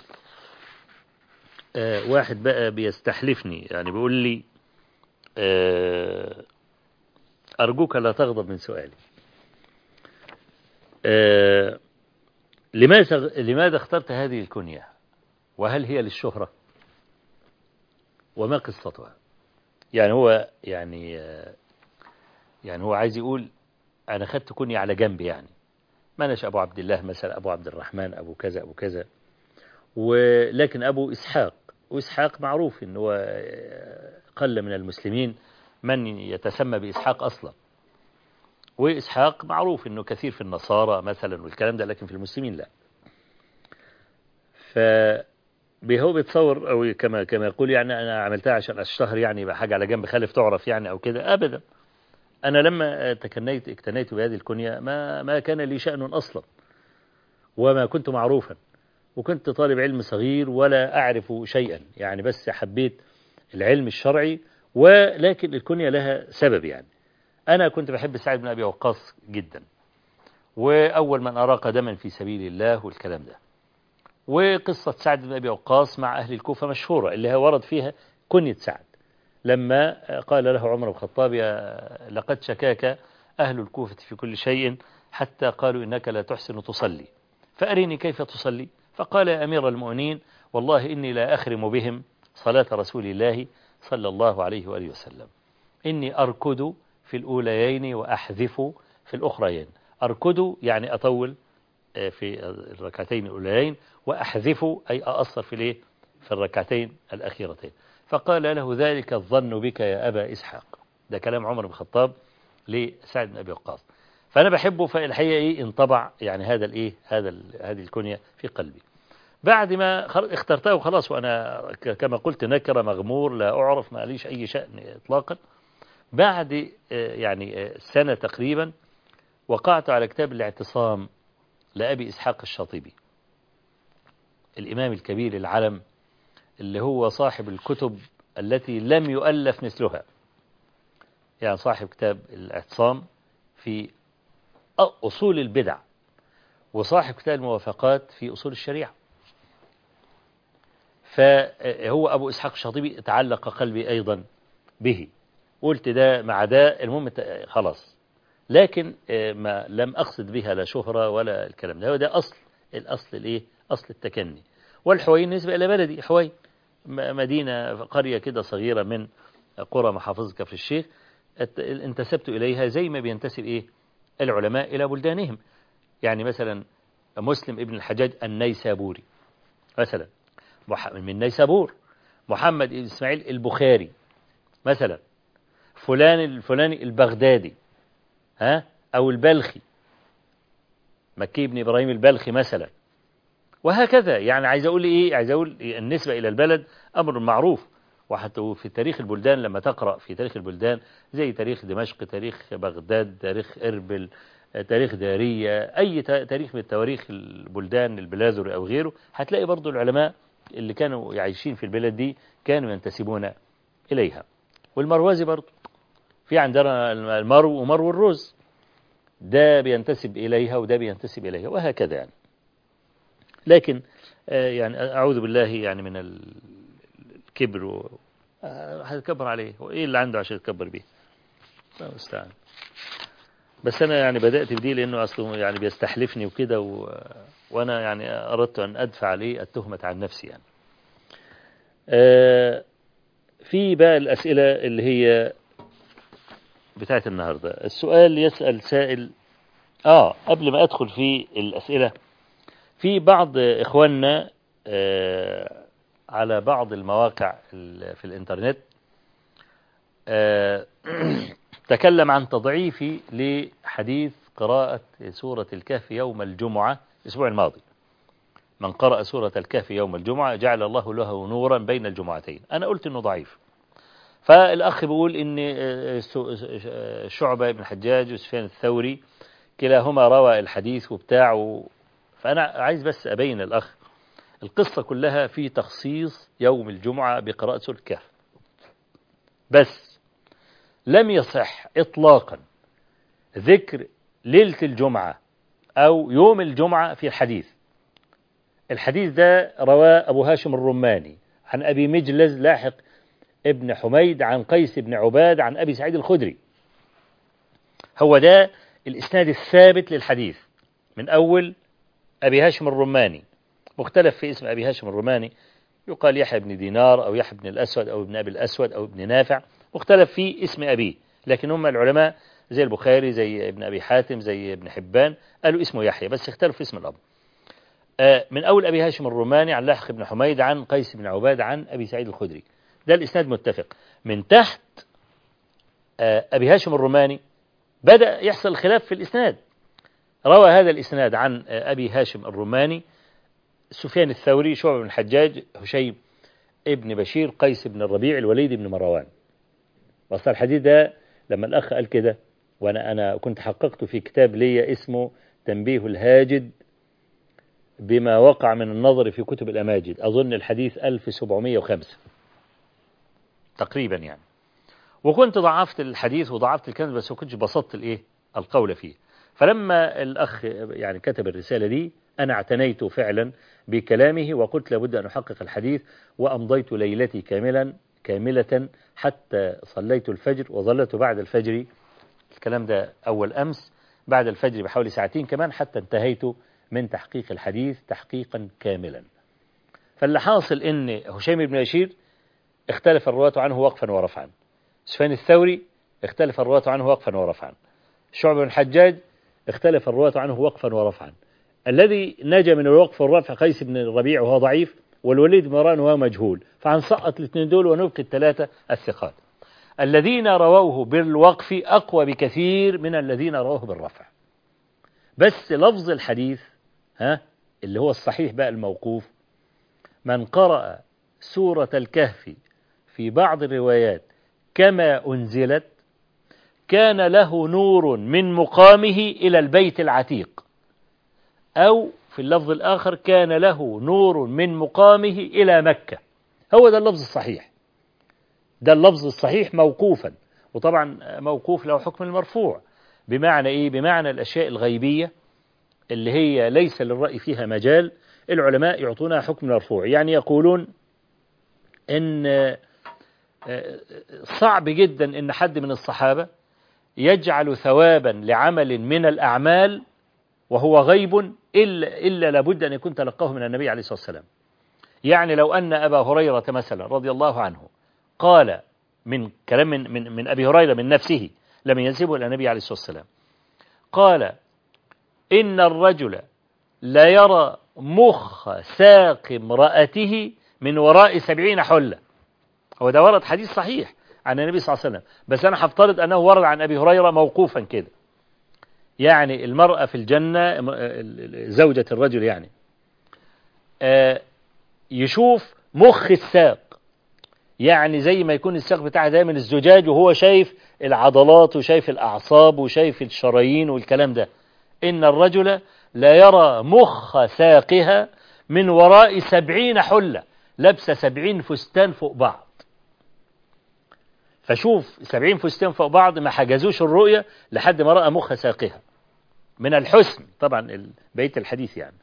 Speaker 4: واحد بقى بيستحلفني يعني بيقول لي أرجوك لا تغضب من سؤالي لماذا لماذا اخترت هذه الكنية وهل هي للشهرة وما قصتها يعني هو يعني يعني هو عايز يقول أنا خدت كنية على جنب يعني ما أناش أبو عبد الله مثلا أبو عبد الرحمن أبو كذا أبو كذا ولكن أبو إسحاق وإسحاق معروف إن هو قل من المسلمين من يتسمى بإسحاق أصلا وإسحاق معروف إنه كثير في النصارى مثلا والكلام ده لكن في المسلمين لا ف هو بيتصور أو كما كما يقول يعني أنا عملتها عشان الشهر يعني يبقى حاجة على جنب خالف تعرف يعني أو كده أبدا أنا لما تكنيت اكتنيت بهذه الكنية ما ما كان لي شأن أصلا وما كنت معروفا وكنت طالب علم صغير ولا أعرف شيئا يعني بس حبيت العلم الشرعي ولكن الكنية لها سبب يعني أنا كنت بحب سعد بن أبي وقاص جدا وأول من أراق دما في سبيل الله والكلام ده وقصة سعد بن أبي وقاص مع أهل الكوفة مشهورة اللي هي ورد فيها كنية سعد لما قال له عمر بن الخطاب لقد شكاك أهل الكوفة في كل شيء حتى قالوا إنك لا تحسن تصلي فأريني كيف تصلي فقال يا أمير المؤمنين والله إني لا أخرم بهم صلاة رسول الله صلى الله عليه وآله وسلم إني أركض في الأوليين وأحذف في الأخريين أركض يعني أطول في الركعتين الأوليين وأحذف أي أأثر في الإيه في الركعتين الأخيرتين فقال له ذلك الظن بك يا أبا إسحاق ده كلام عمر بن الخطاب لسعد بن أبي وقاص فأنا بحبه فالحقيقة إيه انطبع يعني هذا الإيه هذا هذه الكنية في قلبي بعد ما اخترته خلاص وأنا كما قلت نكرة مغمور لا أعرف ما ليش أي شأن إطلاقا بعد يعني سنة تقريبا وقعت على كتاب الاعتصام لأبي إسحاق الشاطبي الإمام الكبير العلم اللي هو صاحب الكتب التي لم يؤلف مثلها يعني صاحب كتاب الاعتصام في أصول البدع وصاحب كتاب الموافقات في أصول الشريعة فهو أبو إسحاق الشاطبي تعلق قلبي أيضا به قلت ده مع ده المهم خلاص لكن ما لم أقصد بها لا شهرة ولا الكلام ده هو ده أصل الأصل الإيه أصل التكني والحوين نسبة إلى بلدي حوين مدينة قرية كده صغيرة من قرى محافظة كفر الشيخ انتسبت إليها زي ما بينتسب إيه العلماء إلى بلدانهم يعني مثلا مسلم ابن الحجاج النيسابوري مثلا من نيسابور محمد إسماعيل البخاري مثلا فلان الفلاني البغدادي ها أو البلخي مكي بن إبراهيم البلخي مثلا وهكذا يعني عايز أقول إيه عايز أقول النسبة إلى البلد أمر معروف وحتى في تاريخ البلدان لما تقرأ في تاريخ البلدان زي تاريخ دمشق تاريخ بغداد تاريخ إربل تاريخ دارية أي تاريخ من تواريخ البلدان البلازر أو غيره هتلاقي برضو العلماء اللي كانوا عايشين في البلاد دي كانوا ينتسبون إليها والمروازي برضو في عندنا المرو ومرو الرز ده بينتسب إليها وده بينتسب إليها وهكذا يعني لكن يعني أعوذ بالله يعني من الكبر و... هتكبر عليه وإيه اللي عنده عشان يتكبر بيه استعان بس أنا يعني بدأت بدي لأنه أصله يعني بيستحلفني وكده و... وأنا يعني أردت أن أدفع عليه التهمة عن نفسي يعني آه في بقى الأسئلة اللي هي بتاعت النهاردة السؤال يسأل سائل آه قبل ما أدخل في الأسئلة في بعض إخواننا آه على بعض المواقع في الإنترنت آه تكلم عن تضعيفي لحديث قراءة سورة الكهف يوم الجمعة الأسبوع الماضي من قرأ سورة الكهف يوم الجمعة جعل الله له نورا بين الجمعتين أنا قلت أنه ضعيف فالأخ بيقول إن شعبة بن الحجاج وسفيان الثوري كلاهما روى الحديث وبتاع و... فأنا عايز بس أبين الأخ القصة كلها في تخصيص يوم الجمعة بقراءة سورة الكهف بس لم يصح إطلاقا ذكر ليلة الجمعة أو يوم الجمعة في الحديث الحديث ده رواه أبو هاشم الرماني عن أبي مجلز لاحق ابن حميد عن قيس بن عباد عن أبي سعيد الخدري هو ده الإسناد الثابت للحديث من أول أبي هاشم الرماني مختلف في اسم أبي هاشم الرماني يقال يحيى بن دينار أو يحيى بن الأسود أو ابن أبي الأسود أو ابن نافع مختلف في اسم أبيه لكن هم العلماء زي البخاري زي ابن أبي حاتم زي ابن حبان قالوا اسمه يحيى بس اختلف في اسم الأب آه، من أول أبي هاشم الروماني عن لاحق بن حميد عن قيس بن عباد عن أبي سعيد الخدري ده الإسناد متفق من تحت آه، أبي هاشم الروماني بدأ يحصل خلاف في الإسناد روى هذا الإسناد عن آه، أبي هاشم الروماني سفيان الثوري شعب بن الحجاج هشيم ابن بشير قيس بن الربيع الوليد بن مروان وصل الحديث ده لما الأخ قال كده وأنا أنا كنت حققت في كتاب لي اسمه تنبيه الهاجد بما وقع من النظر في كتب الأماجد أظن الحديث 1705 تقريبا يعني وكنت ضعفت الحديث وضعفت الكلام بس ما كنتش بسطت الايه القول فيه فلما الأخ يعني كتب الرسالة دي أنا اعتنيت فعلا بكلامه وقلت لابد أن أحقق الحديث وأمضيت ليلتي كاملا كاملة حتى صليت الفجر وظلت بعد الفجر الكلام ده أول أمس بعد الفجر بحوالي ساعتين كمان حتى انتهيت من تحقيق الحديث تحقيقا كاملا فاللي حاصل ان هشام بن بشير اختلف الرواة عنه وقفا ورفعا سفيان الثوري اختلف الرواة عنه وقفا ورفعا شعب بن الحجاج اختلف الرواة عنه وقفا ورفعا الذي نجا من الوقف والرفع قيس بن الربيع وهو ضعيف والوليد بن مروان وهو مجهول فهنسقط الاثنين دول ونبقي الثلاثة الثقات الذين رووه بالوقف أقوى بكثير من الذين رووه بالرفع بس لفظ الحديث ها اللي هو الصحيح بقى الموقوف من قرأ سورة الكهف في بعض الروايات كما أنزلت كان له نور من مقامه إلى البيت العتيق أو في اللفظ الآخر كان له نور من مقامه إلى مكة هو ده اللفظ الصحيح ده اللفظ الصحيح موقوفا وطبعا موقوف له حكم المرفوع بمعنى إيه بمعنى الأشياء الغيبية اللي هي ليس للرأي فيها مجال العلماء يعطونها حكم مرفوع يعني يقولون إن صعب جدا إن حد من الصحابة يجعل ثوابا لعمل من الأعمال وهو غيب إلا, إلا لابد أن يكون تلقاه من النبي عليه الصلاة والسلام يعني لو أن أبا هريرة مثلا رضي الله عنه قال من كلام من, من, من أبي هريرة من نفسه لم ينسبه إلى النبي عليه الصلاة والسلام قال إن الرجل لا يرى مخ ساق امرأته من وراء سبعين حلة هو ده ورد حديث صحيح عن النبي صلى الله عليه وسلم بس أنا هفترض أنه ورد عن أبي هريرة موقوفا كده يعني المرأة في الجنة زوجة الرجل يعني يشوف مخ الساق يعني زي ما يكون الساق بتاعها دايما الزجاج وهو شايف العضلات وشايف الأعصاب وشايف الشرايين والكلام ده إن الرجل لا يرى مخ ساقها من وراء سبعين حلة لابسة سبعين فستان فوق بعض فشوف سبعين فستان فوق بعض ما حجزوش الرؤية لحد ما رأى مخ ساقها من الحسن طبعا بيت الحديث يعني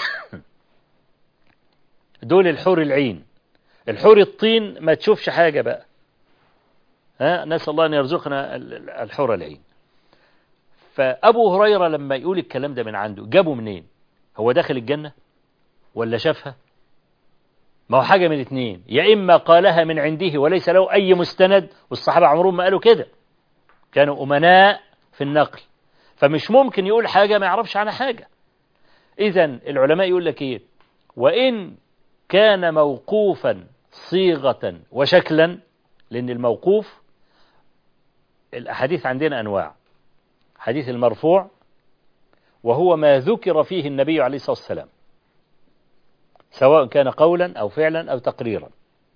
Speaker 4: دول الحور العين الحور الطين ما تشوفش حاجة بقى ها نسأل الله أن يرزقنا الحور العين فأبو هريرة لما يقول الكلام ده من عنده جابه منين هو داخل الجنة ولا شافها ما هو حاجة من الاثنين يا إما قالها من عنده وليس له أي مستند والصحابة عمرهم ما قالوا كده كانوا أمناء في النقل فمش ممكن يقول حاجة ما يعرفش عنها حاجة إذا العلماء يقول لك إيه وإن كان موقوفا صيغة وشكلا لأن الموقوف الأحاديث عندنا أنواع حديث المرفوع وهو ما ذكر فيه النبي عليه الصلاة والسلام سواء كان قولا أو فعلا أو تقريرا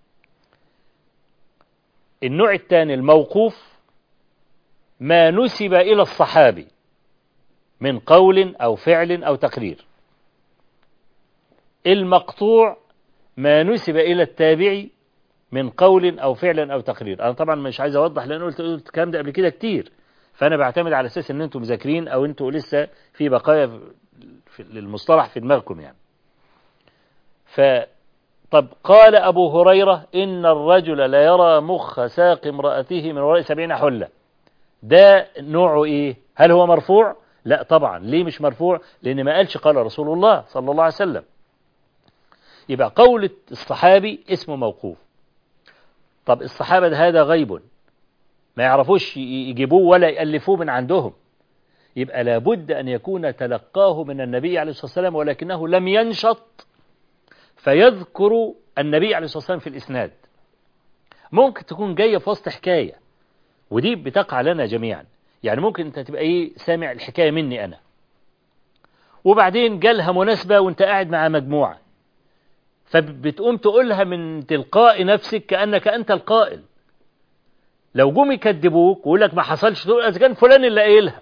Speaker 4: النوع الثاني الموقوف ما نسب إلى الصحابي من قول أو فعل أو تقرير المقطوع ما نسب إلى التابعي من قول أو فعل أو تقرير أنا طبعا مش عايز أوضح لأن قلت قلت الكلام ده قبل كده كتير فأنا بعتمد على أساس أن أنتم مذاكرين أو أنتم لسه في بقايا في للمصطلح في دماغكم يعني ف طب قال أبو هريرة إن الرجل لا يرى مخ ساق امرأته من وراء سبعين حلة ده نوعه إيه هل هو مرفوع لا طبعا ليه مش مرفوع لأن ما قالش قال رسول الله صلى الله عليه وسلم يبقى قول الصحابي اسمه موقوف طب الصحابة ده هذا غيب ما يعرفوش يجيبوه ولا يألفوه من عندهم يبقى لابد أن يكون تلقاه من النبي عليه الصلاة والسلام ولكنه لم ينشط فيذكر النبي عليه الصلاة والسلام في الإسناد ممكن تكون جاية في وسط حكاية ودي بتقع لنا جميعا يعني ممكن انت تبقى ايه سامع الحكاية مني انا وبعدين جالها مناسبة وانت قاعد مع مجموعة فبتقوم تقولها من تلقاء نفسك كأنك أنت القائل لو جم يكذبوك ويقول لك ما حصلش تقول إذا كان فلان اللي قايلها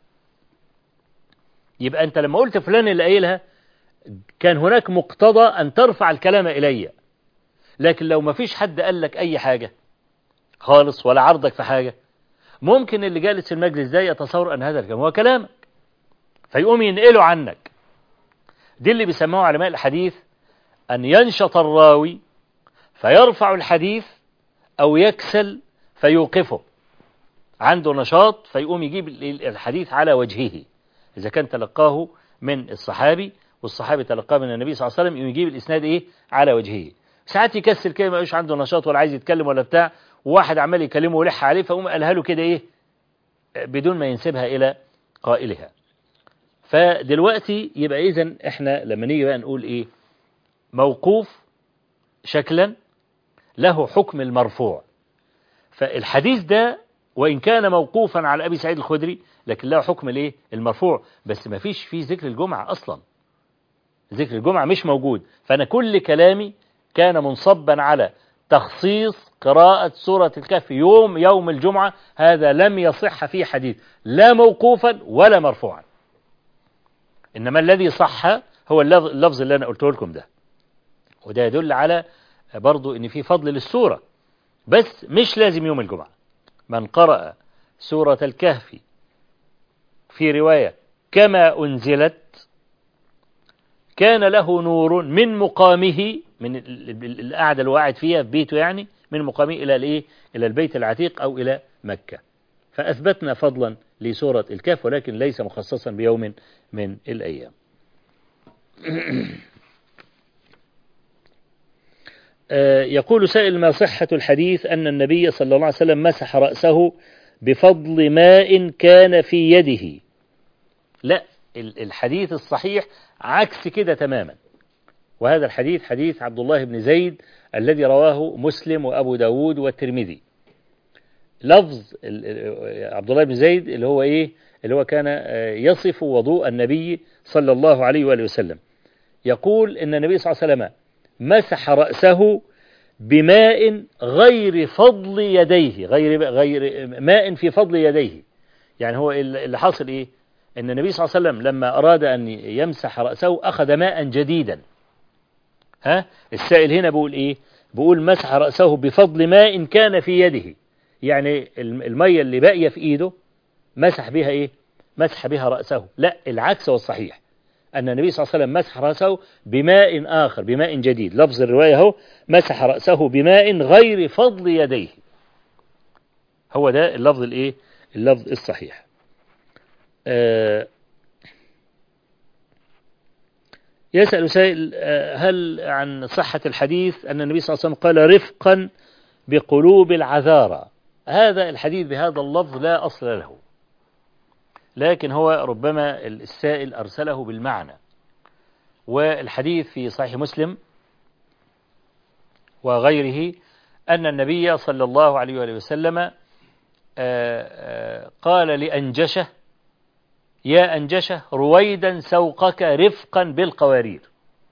Speaker 4: يبقى أنت لما قلت فلان اللي قايلها كان هناك مقتضى أن ترفع الكلام إلي لكن لو ما فيش حد قال لك أي حاجة خالص ولا عرضك في حاجة ممكن اللي جالس في المجلس ده يتصور أن هذا الكلام هو كلامك فيقوم ينقله عنك دي اللي بيسموه علماء الحديث أن ينشط الراوي فيرفع الحديث أو يكسل فيوقفه عنده نشاط فيقوم يجيب الحديث على وجهه إذا كان تلقاه من الصحابي والصحابي تلقاه من النبي صلى الله عليه وسلم يقوم يجيب الإسناد إيه على وجهه ساعات يكسل كده ما عنده نشاط ولا عايز يتكلم ولا بتاع وواحد عمال يكلمه ويلح عليه فقوم قالها له كده إيه بدون ما ينسبها إلى قائلها فدلوقتي يبقى إذن إحنا لما نيجي بقى نقول إيه موقوف شكلا له حكم المرفوع فالحديث ده وإن كان موقوفا على أبي سعيد الخدري لكن له حكم الايه المرفوع بس ما فيش فيه ذكر الجمعة أصلا ذكر الجمعة مش موجود فأنا كل كلامي كان منصبا على تخصيص قراءة سورة الكهف يوم يوم الجمعة هذا لم يصح فيه حديث لا موقوفا ولا مرفوعا إنما الذي صح هو اللفظ اللي أنا قلته لكم ده وده يدل على برضو ان في فضل للسورة بس مش لازم يوم الجمعة من قرأ سورة الكهف في رواية كما أنزلت كان له نور من مقامه من القعدة اللي قاعد فيها في بيته يعني من مقامه إلى الإيه؟ إلى البيت العتيق أو إلى مكة فأثبتنا فضلا لسورة الكهف ولكن ليس مخصصا بيوم من الأيام يقول سائل ما صحة الحديث أن النبي صلى الله عليه وسلم مسح رأسه بفضل ماء كان في يده لا الحديث الصحيح عكس كده تماما وهذا الحديث حديث عبد الله بن زيد الذي رواه مسلم وأبو داود والترمذي لفظ عبد الله بن زيد اللي هو إيه اللي هو كان يصف وضوء النبي صلى الله عليه وآله وسلم يقول إن النبي صلى الله عليه وسلم مسح رأسه بماء غير فضل يديه غير غير ماء في فضل يديه يعني هو اللي حاصل ايه ان النبي صلى الله عليه وسلم لما اراد ان يمسح رأسه اخذ ماء جديدا ها السائل هنا بيقول ايه بيقول مسح رأسه بفضل ماء كان في يده يعني المية اللي باقية في ايده مسح بها ايه مسح بها رأسه لا العكس هو الصحيح أن النبي صلى الله عليه وسلم مسح رأسه بماء آخر بماء جديد لفظ الرواية هو مسح رأسه بماء غير فضل يديه هو ده اللفظ الايه اللفظ الصحيح آه يسأل سائل آه هل عن صحة الحديث أن النبي صلى الله عليه وسلم قال رفقا بقلوب العذارى هذا الحديث بهذا اللفظ لا أصل له لكن هو ربما السائل أرسله بالمعنى والحديث في صحيح مسلم وغيره أن النبي صلى الله عليه وآله وسلم قال لأنجشة يا أنجشة رويدا سوقك رفقا بالقوارير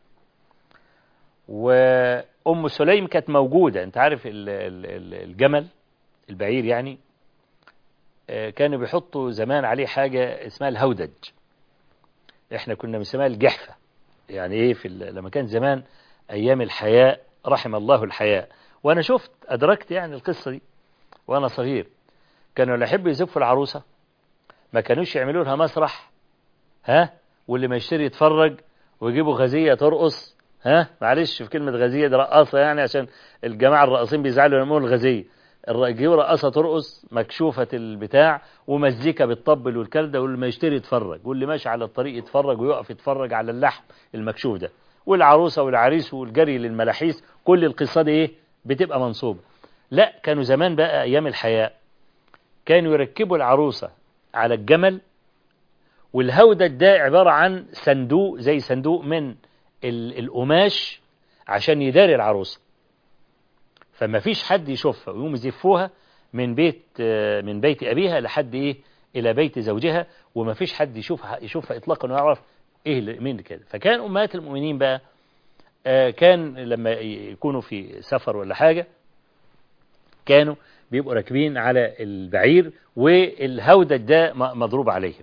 Speaker 4: وأم سليم كانت موجودة أنت عارف الجمل البعير يعني كانوا بيحطوا زمان عليه حاجة اسمها الهودج احنا كنا بنسميها الجحفة يعني ايه في لما كان زمان ايام الحياء رحم الله الحياء وانا شفت ادركت يعني القصة دي وانا صغير كانوا اللي يحبوا يزفوا العروسة ما كانوش يعملوا لها مسرح ها واللي ما يشتري يتفرج ويجيبوا غزية ترقص ها معلش في كلمة غزية دي رقاصة يعني عشان الجماعة الراقصين بيزعلوا لما يقولوا الغزية الراجل رقصة ترقص مكشوفة البتاع ومزيكا بتطبل والكلام ده واللي ما يشتري يتفرج واللي ماشي على الطريق يتفرج ويقف يتفرج على اللحم المكشوف ده والعروسة والعريس والجري للملاحيس كل القصة دي ايه بتبقى منصوبة لا كانوا زمان بقى ايام الحياة كانوا يركبوا العروسة على الجمل والهودج ده عبارة عن صندوق زي صندوق من ال- القماش عشان يداري العروسة فما فيش حد يشوفها ويقوم يزفوها من بيت آه، من بيت أبيها لحد إيه إلى بيت زوجها وما فيش حد يشوفها يشوفها إطلاقا ويعرف إيه اللي- مين كده فكان أمهات المؤمنين بقى آه، كان لما يكونوا في سفر ولا حاجة كانوا بيبقوا راكبين على البعير والهودج ده م- مضروب عليهم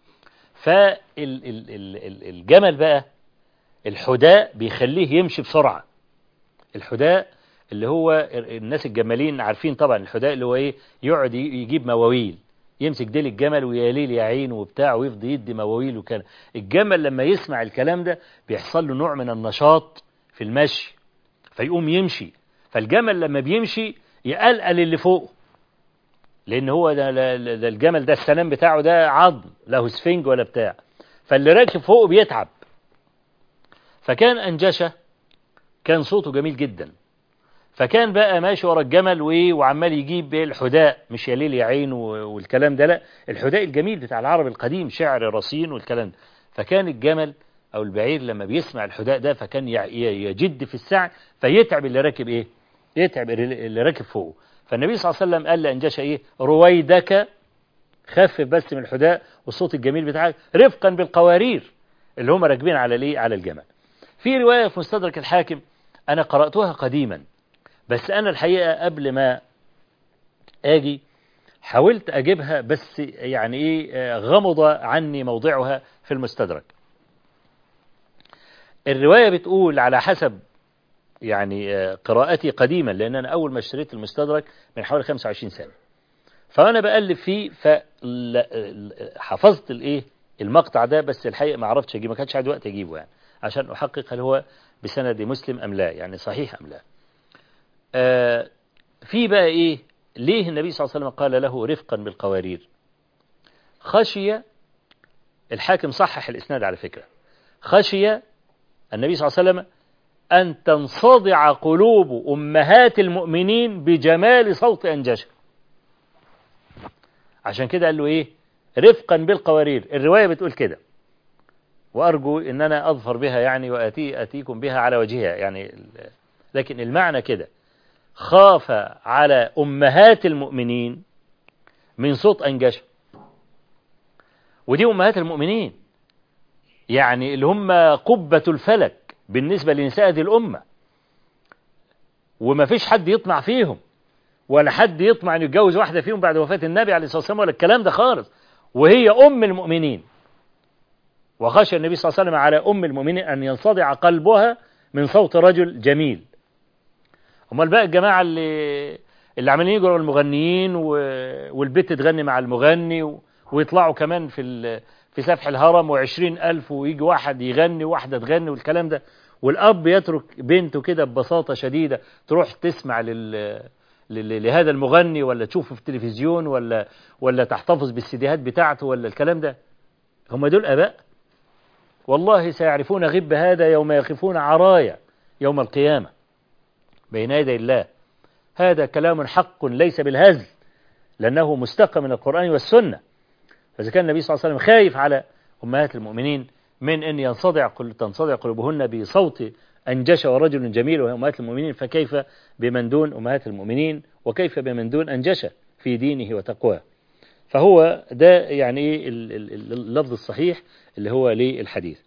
Speaker 4: فالجمل بقى الحداء بيخليه يمشي بسرعة الحداء اللي هو الناس الجمالين عارفين طبعا الحداء اللي هو ايه يقعد يجيب مواويل يمسك ديل الجمل ويليل يا عين وبتاع ويفضل يدي مواويل وكان الجمل لما يسمع الكلام ده بيحصل له نوع من النشاط في المشي فيقوم يمشي فالجمل لما بيمشي يقلقل اللي فوقه لان هو ده, ده, ده الجمل ده السنام بتاعه ده عظم له سفنج ولا بتاع فاللي راكب فوقه بيتعب فكان انجشه كان صوته جميل جدا فكان بقى ماشي ورا الجمل وايه وعمال يجيب الحداء مش يا ليل يا عين و- والكلام ده لا الحداء الجميل بتاع العرب القديم شعر رصين والكلام ده فكان الجمل او البعير لما بيسمع الحداء ده فكان يع- ي- يجد في السعي فيتعب اللي راكب ايه يتعب اللي اللي راكب فوقه فالنبي صلى الله عليه وسلم قال لانجشه ايه رويدك خفف بس من الحداء والصوت الجميل بتاعك رفقا بالقوارير اللي هم راكبين على الايه على الجمل في روايه في مستدرك الحاكم انا قراتها قديما بس انا الحقيقه قبل ما اجي حاولت اجيبها بس يعني ايه آه، غمض عني موضعها في المستدرك الروايه بتقول على حسب يعني آه، قراءتي قديما لان انا اول ما اشتريت المستدرك من حوالي 25 سنه فانا بقلب فيه فحفظت الايه المقطع ده بس الحقيقه ما عرفتش اجيبه ما كانش عندي وقت اجيبه يعني عشان احقق هل هو بسند مسلم ام لا يعني صحيح ام لا آه في بقى ايه ليه النبي صلى الله عليه وسلم قال له رفقا بالقوارير خشي الحاكم صحح الاسناد على فكره خشي النبي صلى الله عليه وسلم ان تنصدع قلوب امهات المؤمنين بجمال صوت انجشه عشان كده قال له ايه رفقا بالقوارير الروايه بتقول كده وارجو ان انا اظفر بها يعني واتي اتيكم بها على وجهها يعني ال- لكن المعنى كده خاف على امهات المؤمنين من صوت انجشه ودي امهات المؤمنين يعني اللي هم قبة الفلك بالنسبة لنساء هذه الأمة وما فيش حد يطمع فيهم ولا حد يطمع أن يتجوز واحدة فيهم بعد وفاة النبي عليه الصلاة والسلام ولا الكلام ده خالص وهي أم المؤمنين وخشى النبي صلى الله عليه وسلم على أم المؤمنين أن ينصدع قلبها من صوت رجل جميل امال بقى الجماعة اللي اللي عمالين يجروا المغنيين و... والبت تغني مع المغني و... ويطلعوا كمان في ال... في سفح الهرم وعشرين ألف ويجي واحد يغني وواحدة تغني والكلام ده والأب يترك بنته كده ببساطة شديدة تروح تسمع لل... لل... لهذا المغني ولا تشوفه في التلفزيون ولا ولا تحتفظ بالسيديهات بتاعته ولا الكلام ده هم دول آباء والله سيعرفون غب هذا يوم يقفون عرايا يوم القيامة بين يدي الله هذا كلام حق ليس بالهزل لأنه مستقى من القرآن والسنة فإذا كان النبي صلى الله عليه وسلم خايف على أمهات المؤمنين من أن ينصدع قل- تنصدع قلوبهن بصوت أنجش ورجل جميل وهي أمهات المؤمنين فكيف بمن دون أمهات المؤمنين وكيف بمن دون أنجش في دينه وتقواه فهو ده يعني إيه ال- ال- ال- اللفظ الصحيح اللي هو للحديث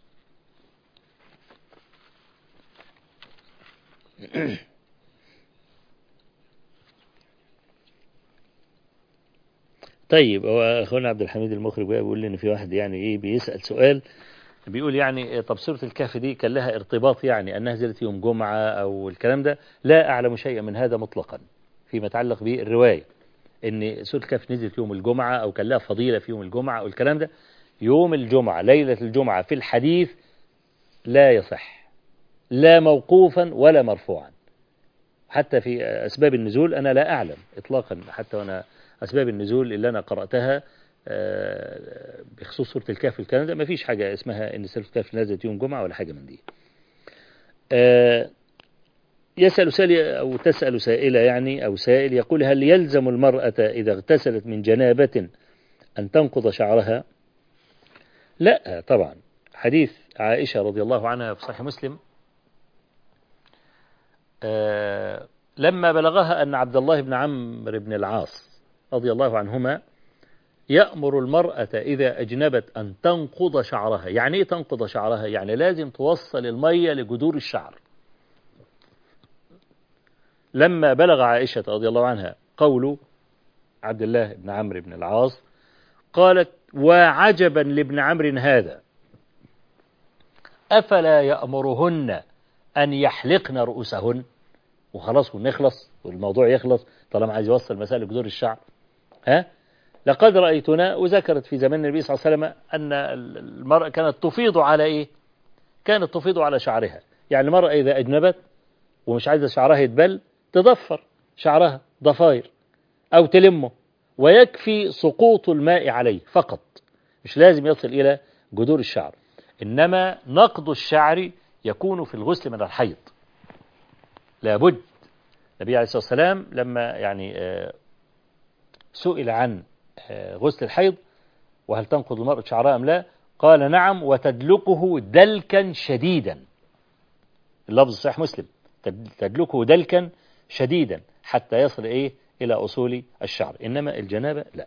Speaker 4: طيب هو اخونا عبد الحميد المخرج بقى بيقول لي ان في واحد يعني ايه بيسال سؤال بيقول يعني إيه طب سوره الكهف دي كان لها ارتباط يعني انها نزلت يوم جمعه او الكلام ده لا اعلم شيئا من هذا مطلقا فيما يتعلق بالروايه ان سوره الكهف نزلت يوم الجمعه او كان لها فضيله في يوم الجمعه او الكلام ده يوم الجمعه ليله الجمعه في الحديث لا يصح لا موقوفا ولا مرفوعا حتى في أسباب النزول أنا لا أعلم إطلاقا حتى وأنا أسباب النزول اللي أنا قرأتها آه، بخصوص سورة الكهف الكلام ده ما فيش حاجة اسمها إن سورة الكهف نزلت يوم جمعة ولا حاجة من دي آه، يسأل سائل أو تسأل سائلة يعني أو سائل يقول هل يلزم المرأة إذا اغتسلت من جنابة أن تنقض شعرها لا طبعا حديث عائشة رضي الله عنها في صحيح مسلم آه، لما بلغها أن عبد الله بن عمرو بن العاص رضي الله عنهما يأمر المرأة إذا أجنبت أن تنقض شعرها يعني إيه تنقض شعرها يعني لازم توصل المية لجذور الشعر لما بلغ عائشة رضي الله عنها قول عبد الله بن عمرو بن العاص قالت وعجبا لابن عمرو هذا أفلا يأمرهن أن يحلقن رؤوسهن وخلاص ونخلص والموضوع يخلص طالما عايز يوصل مسائل جذور الشعر ها لقد رأيتنا وذكرت في زمان النبي صلى الله عليه وسلم أن المرأة كانت تفيض على إيه كانت تفيض على شعرها يعني المرأة إذا أجنبت ومش عايزة شعرها يتبل تضفر شعرها ضفاير أو تلمه ويكفي سقوط الماء عليه فقط مش لازم يصل إلى جذور الشعر إنما نقض الشعر يكون في الغسل من الحيض لابد النبي عليه الصلاة والسلام لما يعني آه، سئل عن آه، غسل الحيض وهل تنقض المرأة شعرها أم لا قال نعم وتدلكه دلكا شديدا اللفظ صحيح مسلم تدلكه دلكا شديدا حتى يصل إيه إلى أصول الشعر إنما الجنابة لا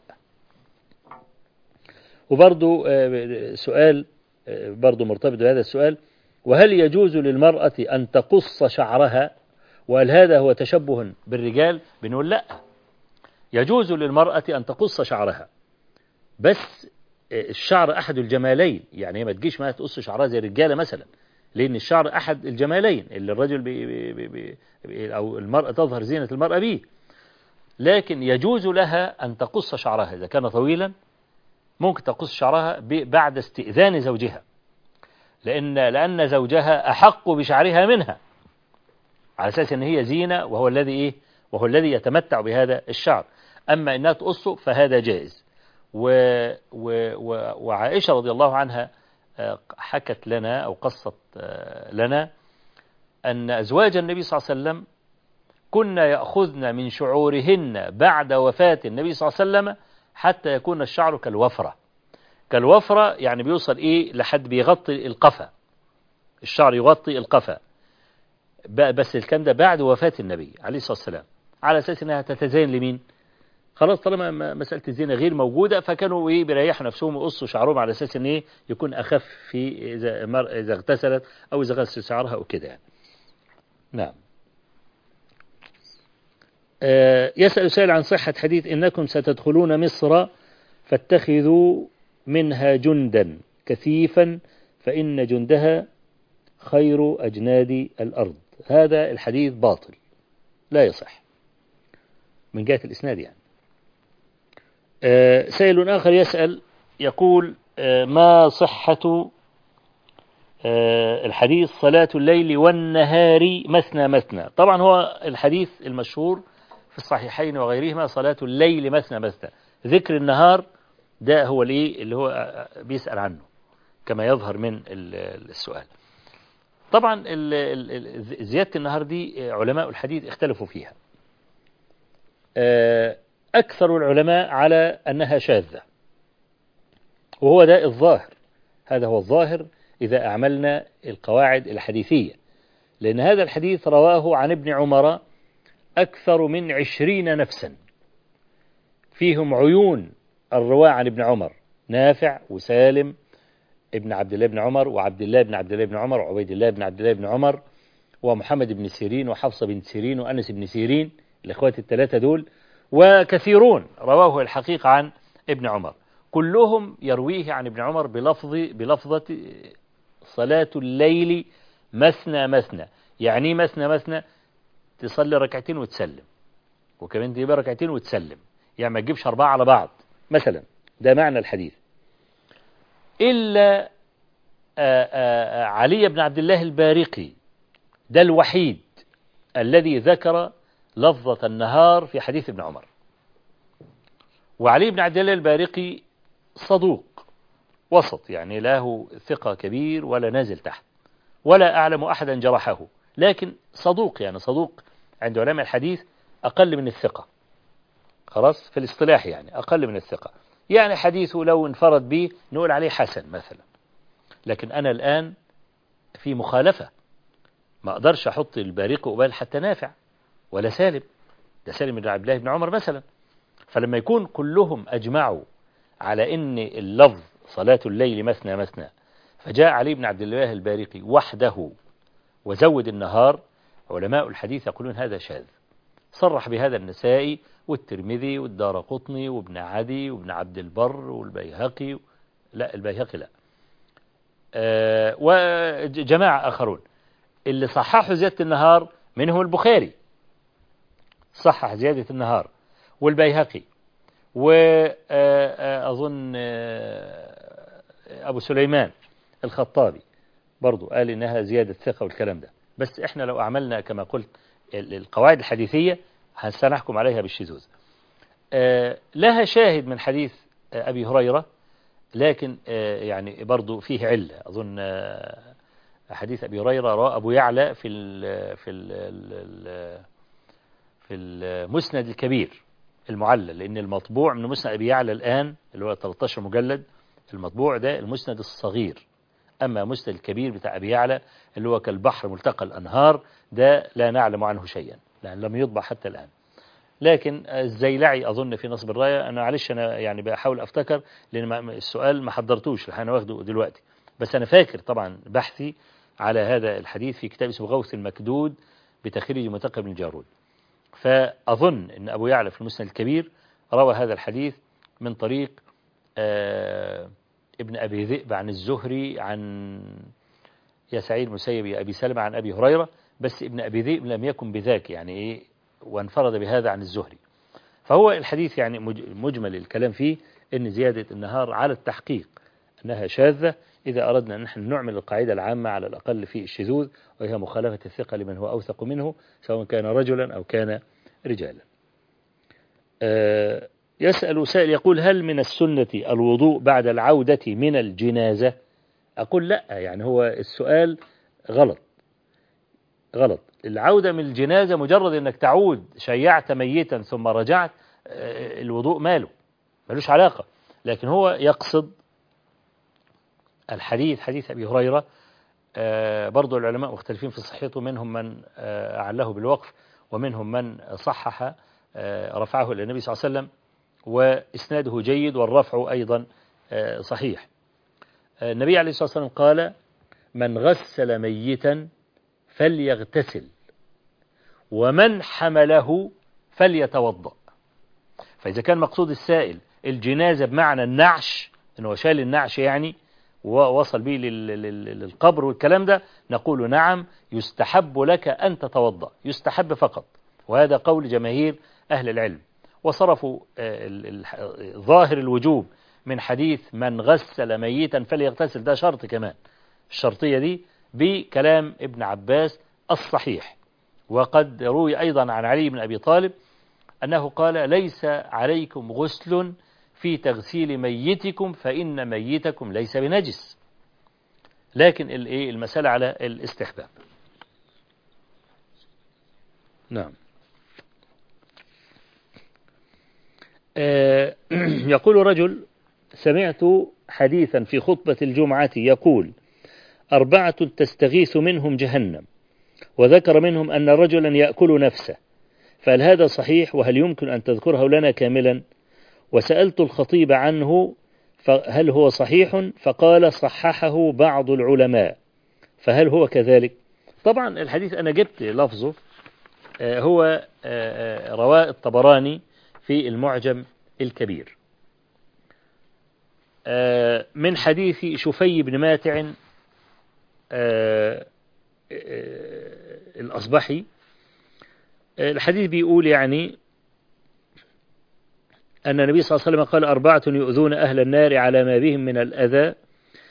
Speaker 4: وبرضو آه، سؤال آه، برضو مرتبط بهذا السؤال وهل يجوز للمرأة أن تقص شعرها وهل هذا هو تشبه بالرجال بنقول لا يجوز للمرأة أن تقص شعرها بس آه، الشعر أحد الجمالين يعني ما تجيش ما تقص شعرها زي الرجالة مثلا لأن الشعر أحد الجمالين اللي الرجل بي بي بي بي أو المرأة تظهر زينة المرأة به لكن يجوز لها أن تقص شعرها إذا كان طويلا ممكن تقص شعرها بعد استئذان زوجها لأن لأن زوجها أحق بشعرها منها على أساس أن هي زينة وهو الذي إيه وهو الذي يتمتع بهذا الشعر أما أنها تقصه فهذا جائز و و و وعائشة رضي الله عنها آه، حكت لنا أو قصت آه، لنا أن أزواج النبي صلى الله عليه وسلم كن يأخذن من شعورهن بعد وفاة النبي صلى الله عليه وسلم حتى يكون الشعر كالوفرة كالوفرة يعني بيوصل إيه لحد بيغطي القفا الشعر يغطي القفا بس الكلام ده بعد وفاة النبي عليه الصلاة والسلام على أساس أنها تتزين لمين خلاص طالما مسألة الزينة غير موجودة فكانوا إيه بيريحوا نفسهم ويقصوا شعرهم على أساس إن إيه يكون أخف في إذا مر إذا اغتسلت أو إذا غسلت شعرها أو كده يعني. نعم آه يسأل سائل عن صحة حديث إنكم ستدخلون مصر فاتخذوا منها جندا كثيفا فإن جندها خير أجناد الأرض هذا الحديث باطل لا يصح من جهة الإسناد يعني آه، سائل آخر يسأل يقول آه، ما صحة آه، الحديث صلاة الليل والنهار مثنى مثنى طبعا هو الحديث المشهور في الصحيحين وغيرهما صلاة الليل مثنى مثنى ذكر النهار ده هو الايه اللي هو بيسأل عنه كما يظهر من السؤال طبعا زيادة النهار دي علماء الحديث اختلفوا فيها أكثر العلماء على أنها شاذة وهو ده الظاهر هذا هو الظاهر إذا أعملنا القواعد الحديثية لأن هذا الحديث رواه عن ابن عمر أكثر من عشرين نفسا فيهم عيون الرواة عن ابن عمر نافع وسالم ابن عبد الله بن عمر وعبد الله بن عبد الله بن عمر وعبيد الله بن عبد الله بن عمر ومحمد بن سيرين وحفصة بن سيرين وأنس بن سيرين الإخوات الثلاثة دول وكثيرون رواه الحقيقة عن ابن عمر كلهم يرويه عن ابن عمر بلفظ بلفظة صلاة الليل مثنى مثنى يعني مثنى مثنى تصلي ركعتين وتسلم وكمان تجيب ركعتين وتسلم يعني ما تجيبش أربعة على بعض مثلا ده معنى الحديث إلا آآ آآ علي بن عبد الله البارقي ده الوحيد الذي ذكر لفظة النهار في حديث ابن عمر وعلي بن عبد الله البارقي صدوق وسط يعني له ثقة كبير ولا نازل تحت ولا أعلم أحدا جرحه لكن صدوق يعني صدوق عند علماء الحديث أقل من الثقة خلاص في الاصطلاح يعني أقل من الثقة يعني حديثه لو انفرد به نقول عليه حسن مثلا لكن أنا الآن في مخالفة ما أقدرش أحط البارق قبال حتى نافع ولا سالم ده سالم بن عبد الله بن عمر مثلا فلما يكون كلهم أجمعوا على أن اللفظ صلاة الليل مثنى مثنى فجاء علي بن عبد الله البارقي وحده وزود النهار علماء الحديث يقولون هذا شاذ صرح بهذا النسائي والترمذي والدار قطني وابن عدي وابن عبد البر والبيهقي لا البيهقي لا أه وجماعة آخرون اللي صححوا زيادة النهار منهم البخاري صحح زيادة النهار والبيهقي وأظن أبو سليمان الخطابي برضو قال إنها زيادة ثقة والكلام ده بس إحنا لو أعملنا كما قلت القواعد الحديثية سنحكم عليها بالشذوذ لها شاهد من حديث أبي هريرة لكن يعني برضو فيه علة أظن حديث أبي هريرة رأى أبو يعلى في ال في ال في المسند الكبير المعلل لأن المطبوع من مسند أبي يعلى الآن اللي هو 13 مجلد المطبوع ده المسند الصغير أما مسند الكبير بتاع أبي يعلى اللي هو كالبحر ملتقى الأنهار ده لا نعلم عنه شيئا لأن لم يطبع حتى الآن لكن الزيلعي أظن في نصب الراية أنا معلش أنا يعني بحاول أفتكر لأن السؤال ما حضرتوش أنا واخده دلوقتي بس أنا فاكر طبعا بحثي على هذا الحديث في كتاب اسمه غوث المكدود بتخريج متقى بن الجارود فأظن أن أبو يعلى في المسند الكبير روى هذا الحديث من طريق آه ابن أبي ذئب عن الزهري عن يا سعيد مسيب يا أبي سلمة عن أبي هريرة بس ابن أبي ذئب لم يكن بذاك يعني إيه وانفرد بهذا عن الزهري فهو الحديث يعني مجمل الكلام فيه أن زيادة النهار على التحقيق أنها شاذة إذا أردنا أن نحن نعمل القاعدة العامة على الأقل في الشذوذ وهي مخالفة الثقة لمن هو أوثق منه سواء كان رجلا أو كان رجالا أه يسأل سائل يقول هل من السنة الوضوء بعد العودة من الجنازة أقول لا يعني هو السؤال غلط غلط العودة من الجنازة مجرد أنك تعود شيعت ميتا ثم رجعت الوضوء ماله ملوش علاقة لكن هو يقصد الحديث حديث أبي هريرة برضو العلماء مختلفين في صحته منهم من أعله بالوقف ومنهم من صحح رفعه إلى النبي صلى الله عليه وسلم وإسناده جيد والرفع أيضا صحيح النبي عليه الصلاة والسلام قال من غسل ميتا فليغتسل ومن حمله فليتوضأ فإذا كان مقصود السائل الجنازة بمعنى النعش أنه شال النعش يعني ووصل به للقبر والكلام ده نقول نعم يستحب لك أن تتوضأ يستحب فقط وهذا قول جماهير أهل العلم وصرفوا ظاهر الوجوب من حديث من غسل ميتا فليغتسل ده شرط كمان الشرطية دي بكلام ابن عباس الصحيح وقد روي أيضا عن علي بن أبي طالب أنه قال ليس عليكم غسل في تغسيل ميتكم فإن ميتكم ليس بنجس لكن المسألة على الاستحباب نعم آه يقول رجل سمعت حديثا في خطبة الجمعة يقول أربعة تستغيث منهم جهنم وذكر منهم أن رجلا يأكل نفسه فهل هذا صحيح وهل يمكن أن تذكره لنا كاملا وسألت الخطيب عنه فهل هو صحيح فقال صححه بعض العلماء فهل هو كذلك طبعا الحديث أنا جبت لفظه هو رواء الطبراني في المعجم الكبير من حديث شفي بن ماتع الأصبحي الحديث بيقول يعني أن النبي صلى الله عليه وسلم قال أربعة يؤذون أهل النار على ما بهم من الأذى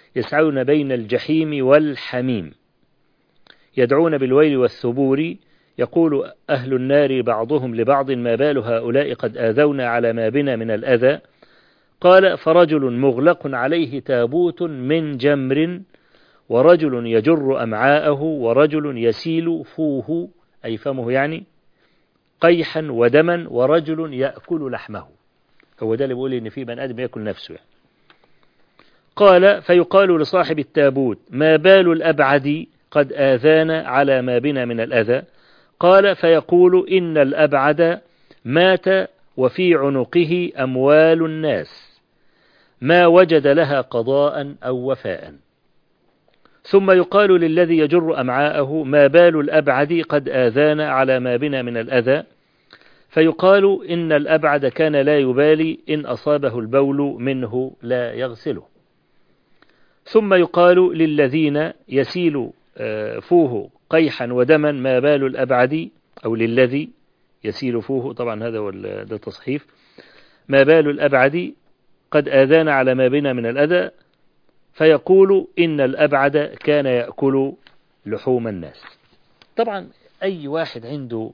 Speaker 4: يسعون بين الجحيم والحميم يدعون بالويل والثبور يقول أهل النار بعضهم لبعض ما بال هؤلاء قد آذونا على ما بنا من الأذى قال فرجل مغلق عليه تابوت من جمر ورجل يجر أمعاءه ورجل يسيل فوه أي فمه يعني قيحا ودما ورجل يأكل لحمه هو ده اللي بيقول إن في بني آدم يأكل نفسه يعني. قال فيقال لصاحب التابوت ما بال الأبعد قد آذانا على ما بنا من الأذى قال فيقول إن الأبعد مات وفي عنقه أموال الناس ما وجد لها قضاء أو وفاء ثم يقال للذي يجر أمعاءه ما بال الأبعد قد آذانا على ما بنا من الأذى فيقال إن الأبعد كان لا يبالي إن أصابه البول منه لا يغسله ثم يقال للذين يسيل فوه قيحا ودما ما بال الأبعد أو للذي يسيل فوه طبعا هذا هو التصحيف ما بال الأبعد قد آذانا على ما بنا من الأذى فيقول إن الأبعد كان يأكل لحوم الناس طبعا أي واحد عنده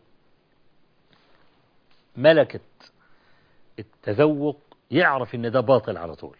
Speaker 4: ملكة التذوق يعرف إن ده باطل على طول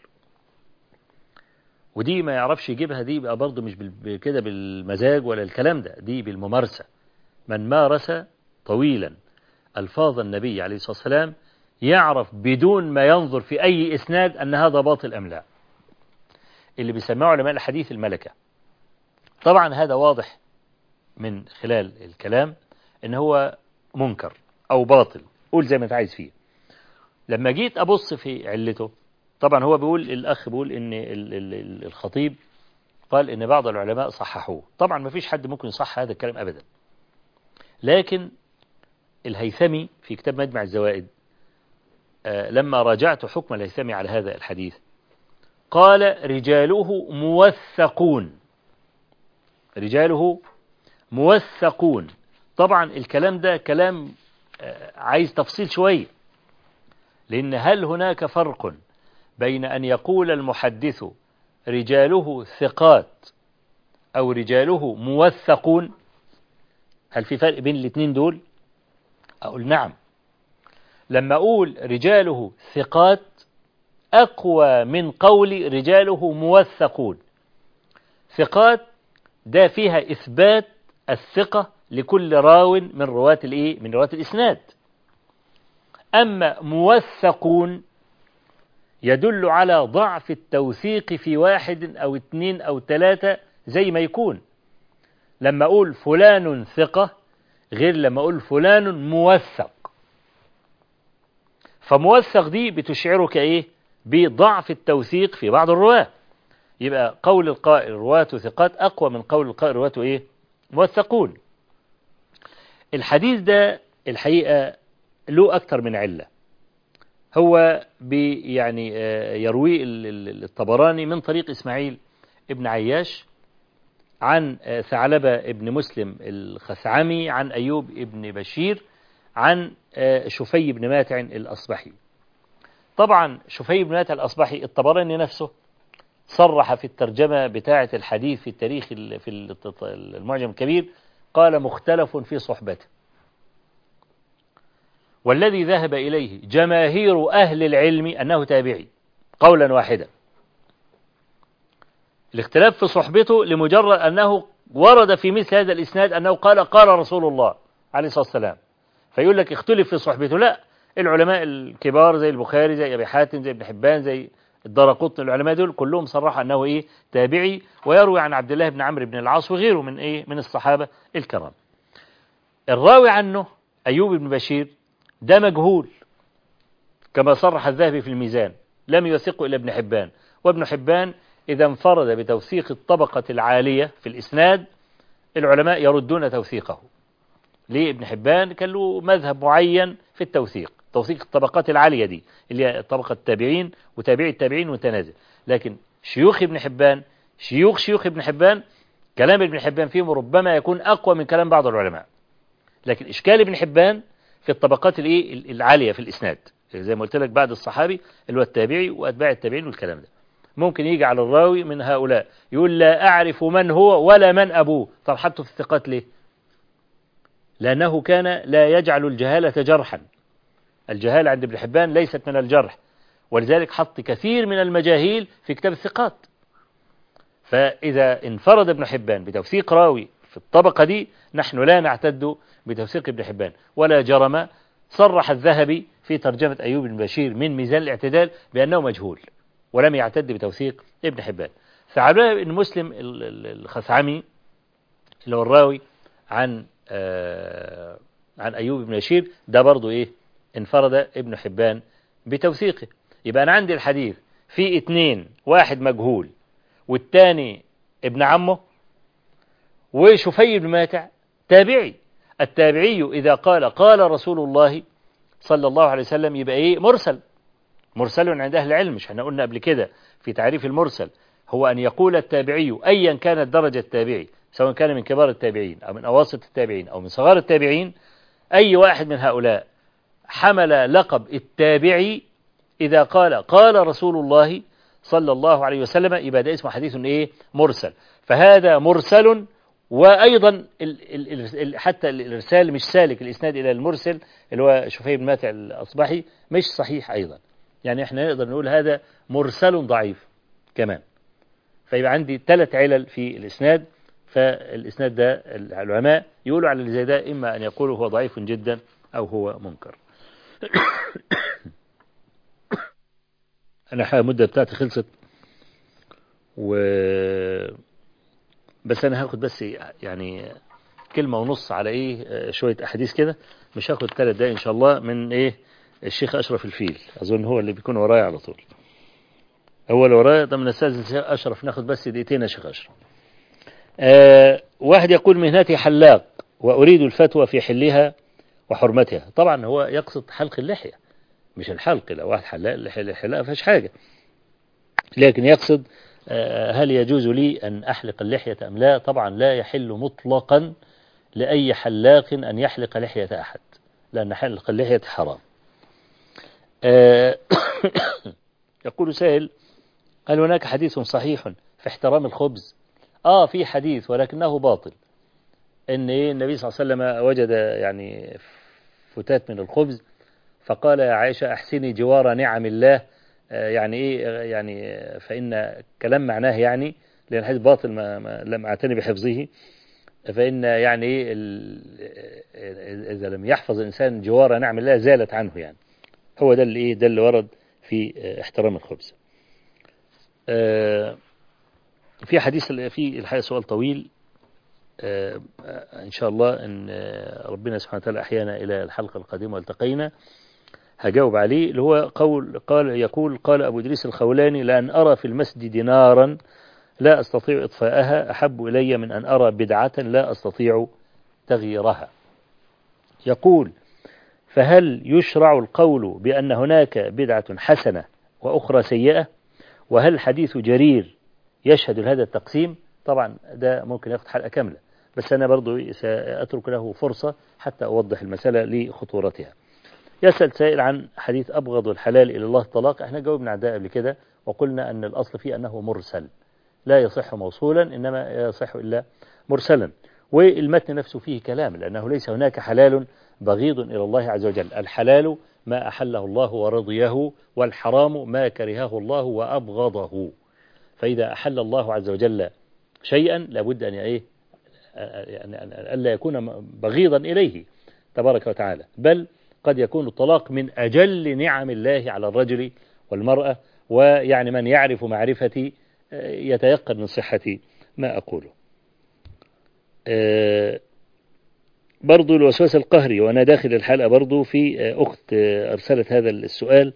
Speaker 4: ودي ما يعرفش يجيبها دي بقى برضه مش كده بالمزاج ولا الكلام ده دي بالممارسة من مارس طويلا ألفاظ النبي عليه الصلاة والسلام يعرف بدون ما ينظر في أي إسناد أن هذا باطل أم لا اللي بيسمعوا علماء الحديث الملكة طبعا هذا واضح من خلال الكلام ان هو منكر او باطل قول زي ما انت عايز فيه لما جيت ابص في علته طبعا هو بيقول الاخ بيقول ان الخطيب قال ان بعض العلماء صححوه طبعا ما فيش حد ممكن يصح هذا الكلام ابدا لكن الهيثمي في كتاب مجمع الزوائد لما راجعت حكم الهيثمي على هذا الحديث قال رجاله موثقون رجاله موثقون طبعا الكلام ده كلام عايز تفصيل شوية لأن هل هناك فرق بين أن يقول المحدث رجاله ثقات أو رجاله موثقون هل في فرق بين الاثنين دول أقول نعم لما أقول رجاله ثقات أقوى من قول رجاله موثقون ثقات ده فيها إثبات الثقة لكل راو من رواة الإيه؟ من رواة الإسناد أما موثقون يدل على ضعف التوثيق في واحد أو اثنين أو ثلاثة زي ما يكون لما أقول فلان ثقة غير لما أقول فلان موثق فموثق دي بتشعرك إيه بضعف التوثيق في بعض الرواة يبقى قول القائل رواة ثقات أقوى من قول القائل رواة إيه موثقون الحديث ده الحقيقة له أكثر من علة هو بي يعني يروي الطبراني من طريق إسماعيل ابن عياش عن ثعلبة ابن مسلم الخثعمي عن أيوب ابن بشير عن شفي بن ماتع الأصبحي طبعا شفي بن ماتع الأصبحي الطبراني نفسه صرح في الترجمة بتاعة الحديث في التاريخ في المعجم الكبير قال مختلف في صحبته والذي ذهب إليه جماهير أهل العلم أنه تابعي قولا واحدا الاختلاف في صحبته لمجرد أنه ورد في مثل هذا الإسناد أنه قال قال رسول الله عليه الصلاة والسلام فيقول لك اختلف في صحبته لا العلماء الكبار زي البخاري زي أبي حاتم زي ابن حبان زي الدرقطني العلماء دول كلهم صرحوا أنه إيه تابعي ويروي عن عبد الله بن عمرو بن العاص وغيره من إيه من الصحابة الكرام الراوي عنه أيوب بن بشير ده مجهول كما صرح الذهبي في الميزان لم يثقه إلا ابن حبان وابن حبان إذا انفرد بتوثيق الطبقة العالية في الإسناد العلماء يردون توثيقه ليه ابن حبان كان له مذهب معين في التوثيق توثيق الطبقات العالية دي اللي هي طبقة التابعين وتابعي التابعين والتنازل لكن شيوخ ابن حبان شيوخ شيوخ ابن حبان كلام ابن حبان فيهم ربما يكون أقوى من كلام بعض العلماء لكن إشكال ابن حبان في الطبقات الايه العالية في الإسناد زي ما قلت لك بعد الصحابي اللي هو التابعي وأتباع التابعين والكلام ده ممكن يجي على الراوي من هؤلاء يقول لا أعرف من هو ولا من أبوه طب حطه في الثقات ليه لأنه كان لا يجعل الجهالة جرحا الجهالة عند ابن حبان ليست من الجرح ولذلك حط كثير من المجاهيل في كتاب الثقات فإذا انفرد ابن حبان بتوثيق راوي في الطبقة دي نحن لا نعتد بتوثيق ابن حبان ولا جرم صرح الذهبي في ترجمة أيوب بن بشير من ميزان الاعتدال بأنه مجهول ولم يعتد بتوثيق ابن حبان فعلى بن مسلم الخثعمي اللي هو الراوي عن آه عن أيوب بن بشير ده برضو إيه انفرد ابن حبان بتوثيقه يبقى أنا عندي الحديث في اتنين واحد مجهول والتاني ابن عمه وشفي بن ماتع تابعي التابعي إذا قال قال رسول الله صلى الله عليه وسلم يبقى إيه مرسل مرسل عند أهل العلم مش احنا قلنا قبل كده في تعريف المرسل هو أن يقول التابعي أيا كانت درجة التابعي سواء كان من كبار التابعين أو من أواسط التابعين أو من صغار التابعين أي واحد من هؤلاء حمل لقب التابعي إذا قال قال رسول الله صلى الله عليه وسلم يبقى ده اسمه حديث إيه مرسل فهذا مرسل وأيضا ال ال ال حتى الإرسال مش سالك الإسناد إلى المرسل اللي هو شفي بن ماتع الأصبحي مش صحيح أيضا يعني احنا نقدر نقول هذا مرسل ضعيف كمان فيبقى عندي ثلاث علل في الإسناد فالإسناد ده العلماء يقولوا على اللي زي ده إما أن يقولوا هو ضعيف جدا أو هو منكر أنا المدة بتاعتي خلصت و بس أنا هاخد بس يعني كلمة ونص على إيه شوية أحاديث كده مش هاخد ثلاث دقايق إن شاء الله من إيه الشيخ أشرف الفيل أظن هو اللي بيكون ورايا على طول هو اللي ورايا طب نستاذن أشرف ناخد بس دقيقتين يا شيخ أشرف آه واحد يقول مهنتي حلاق وأريد الفتوى في حلها وحرمتها طبعا هو يقصد حلق اللحية مش الحلق لو واحد حلاق الحلاقة فيهاش حاجة لكن يقصد آه هل يجوز لي أن أحلق اللحية أم لا طبعا لا يحل مطلقا لأي حلاق أن يحلق لحية أحد لأن حلق اللحية حرام آه يقول سائل هل هناك حديث صحيح في احترام الخبز آه في حديث ولكنه باطل إن إيه النبي صلى الله عليه وسلم وجد يعني فتات من الخبز فقال يا عائشة أحسني جوار نعم الله آه يعني إيه يعني فإن كلام معناه يعني لأن الحديث باطل ما, ما لم أعتني بحفظه فإن يعني إيه إذا لم يحفظ الإنسان جوار نعم الله زالت عنه يعني هو ده اللي إيه ده اللي ورد في احترام الخبز آه في حديث في الحقيقة سؤال طويل آه إن شاء الله إن ربنا سبحانه وتعالى أحيانا إلى الحلقة القادمة والتقينا هجاوب عليه اللي هو قول قال يقول قال أبو إدريس الخولاني لأن أرى في المسجد نارا لا أستطيع إطفاءها أحب إلي من أن أرى بدعة لا أستطيع تغييرها يقول فهل يشرع القول بأن هناك بدعة حسنة وأخرى سيئة وهل حديث جرير يشهد لهذا التقسيم طبعا ده ممكن ياخد حلقة كاملة بس أنا برضو سأترك له فرصة حتى أوضح المسألة لخطورتها يسأل سائل عن حديث أبغض الحلال إلى الله الطلاق احنا جاوبنا على ده قبل كده وقلنا أن الأصل فيه أنه مرسل لا يصح موصولا إنما يصح إلا مرسلا والمتن نفسه فيه كلام لأنه ليس هناك حلال بغيض إلى الله عز وجل الحلال ما أحله الله ورضيه والحرام ما كرهه الله وأبغضه فإذا أحل الله عز وجل شيئا لابد أن إيه يعني ألا يكون بغيضا إليه تبارك وتعالى بل قد يكون الطلاق من أجل نعم الله على الرجل والمرأة ويعني من يعرف معرفتي يتيقن من صحة ما أقوله برضو الوسواس القهري وأنا داخل الحلقة برضو في أخت أرسلت هذا السؤال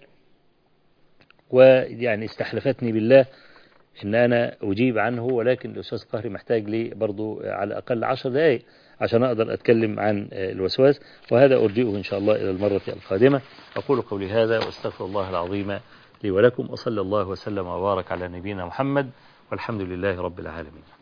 Speaker 4: ويعني استحلفتني بالله إن أنا أجيب عنه ولكن الوسواس القهري محتاج لي برضو على الأقل عشر دقائق عشان أقدر أتكلم عن الوسواس وهذا أرجئه إن شاء الله إلى المرة القادمة أقول قولي هذا وأستغفر الله العظيم لي ولكم وصلى الله وسلم وبارك على نبينا محمد والحمد لله رب العالمين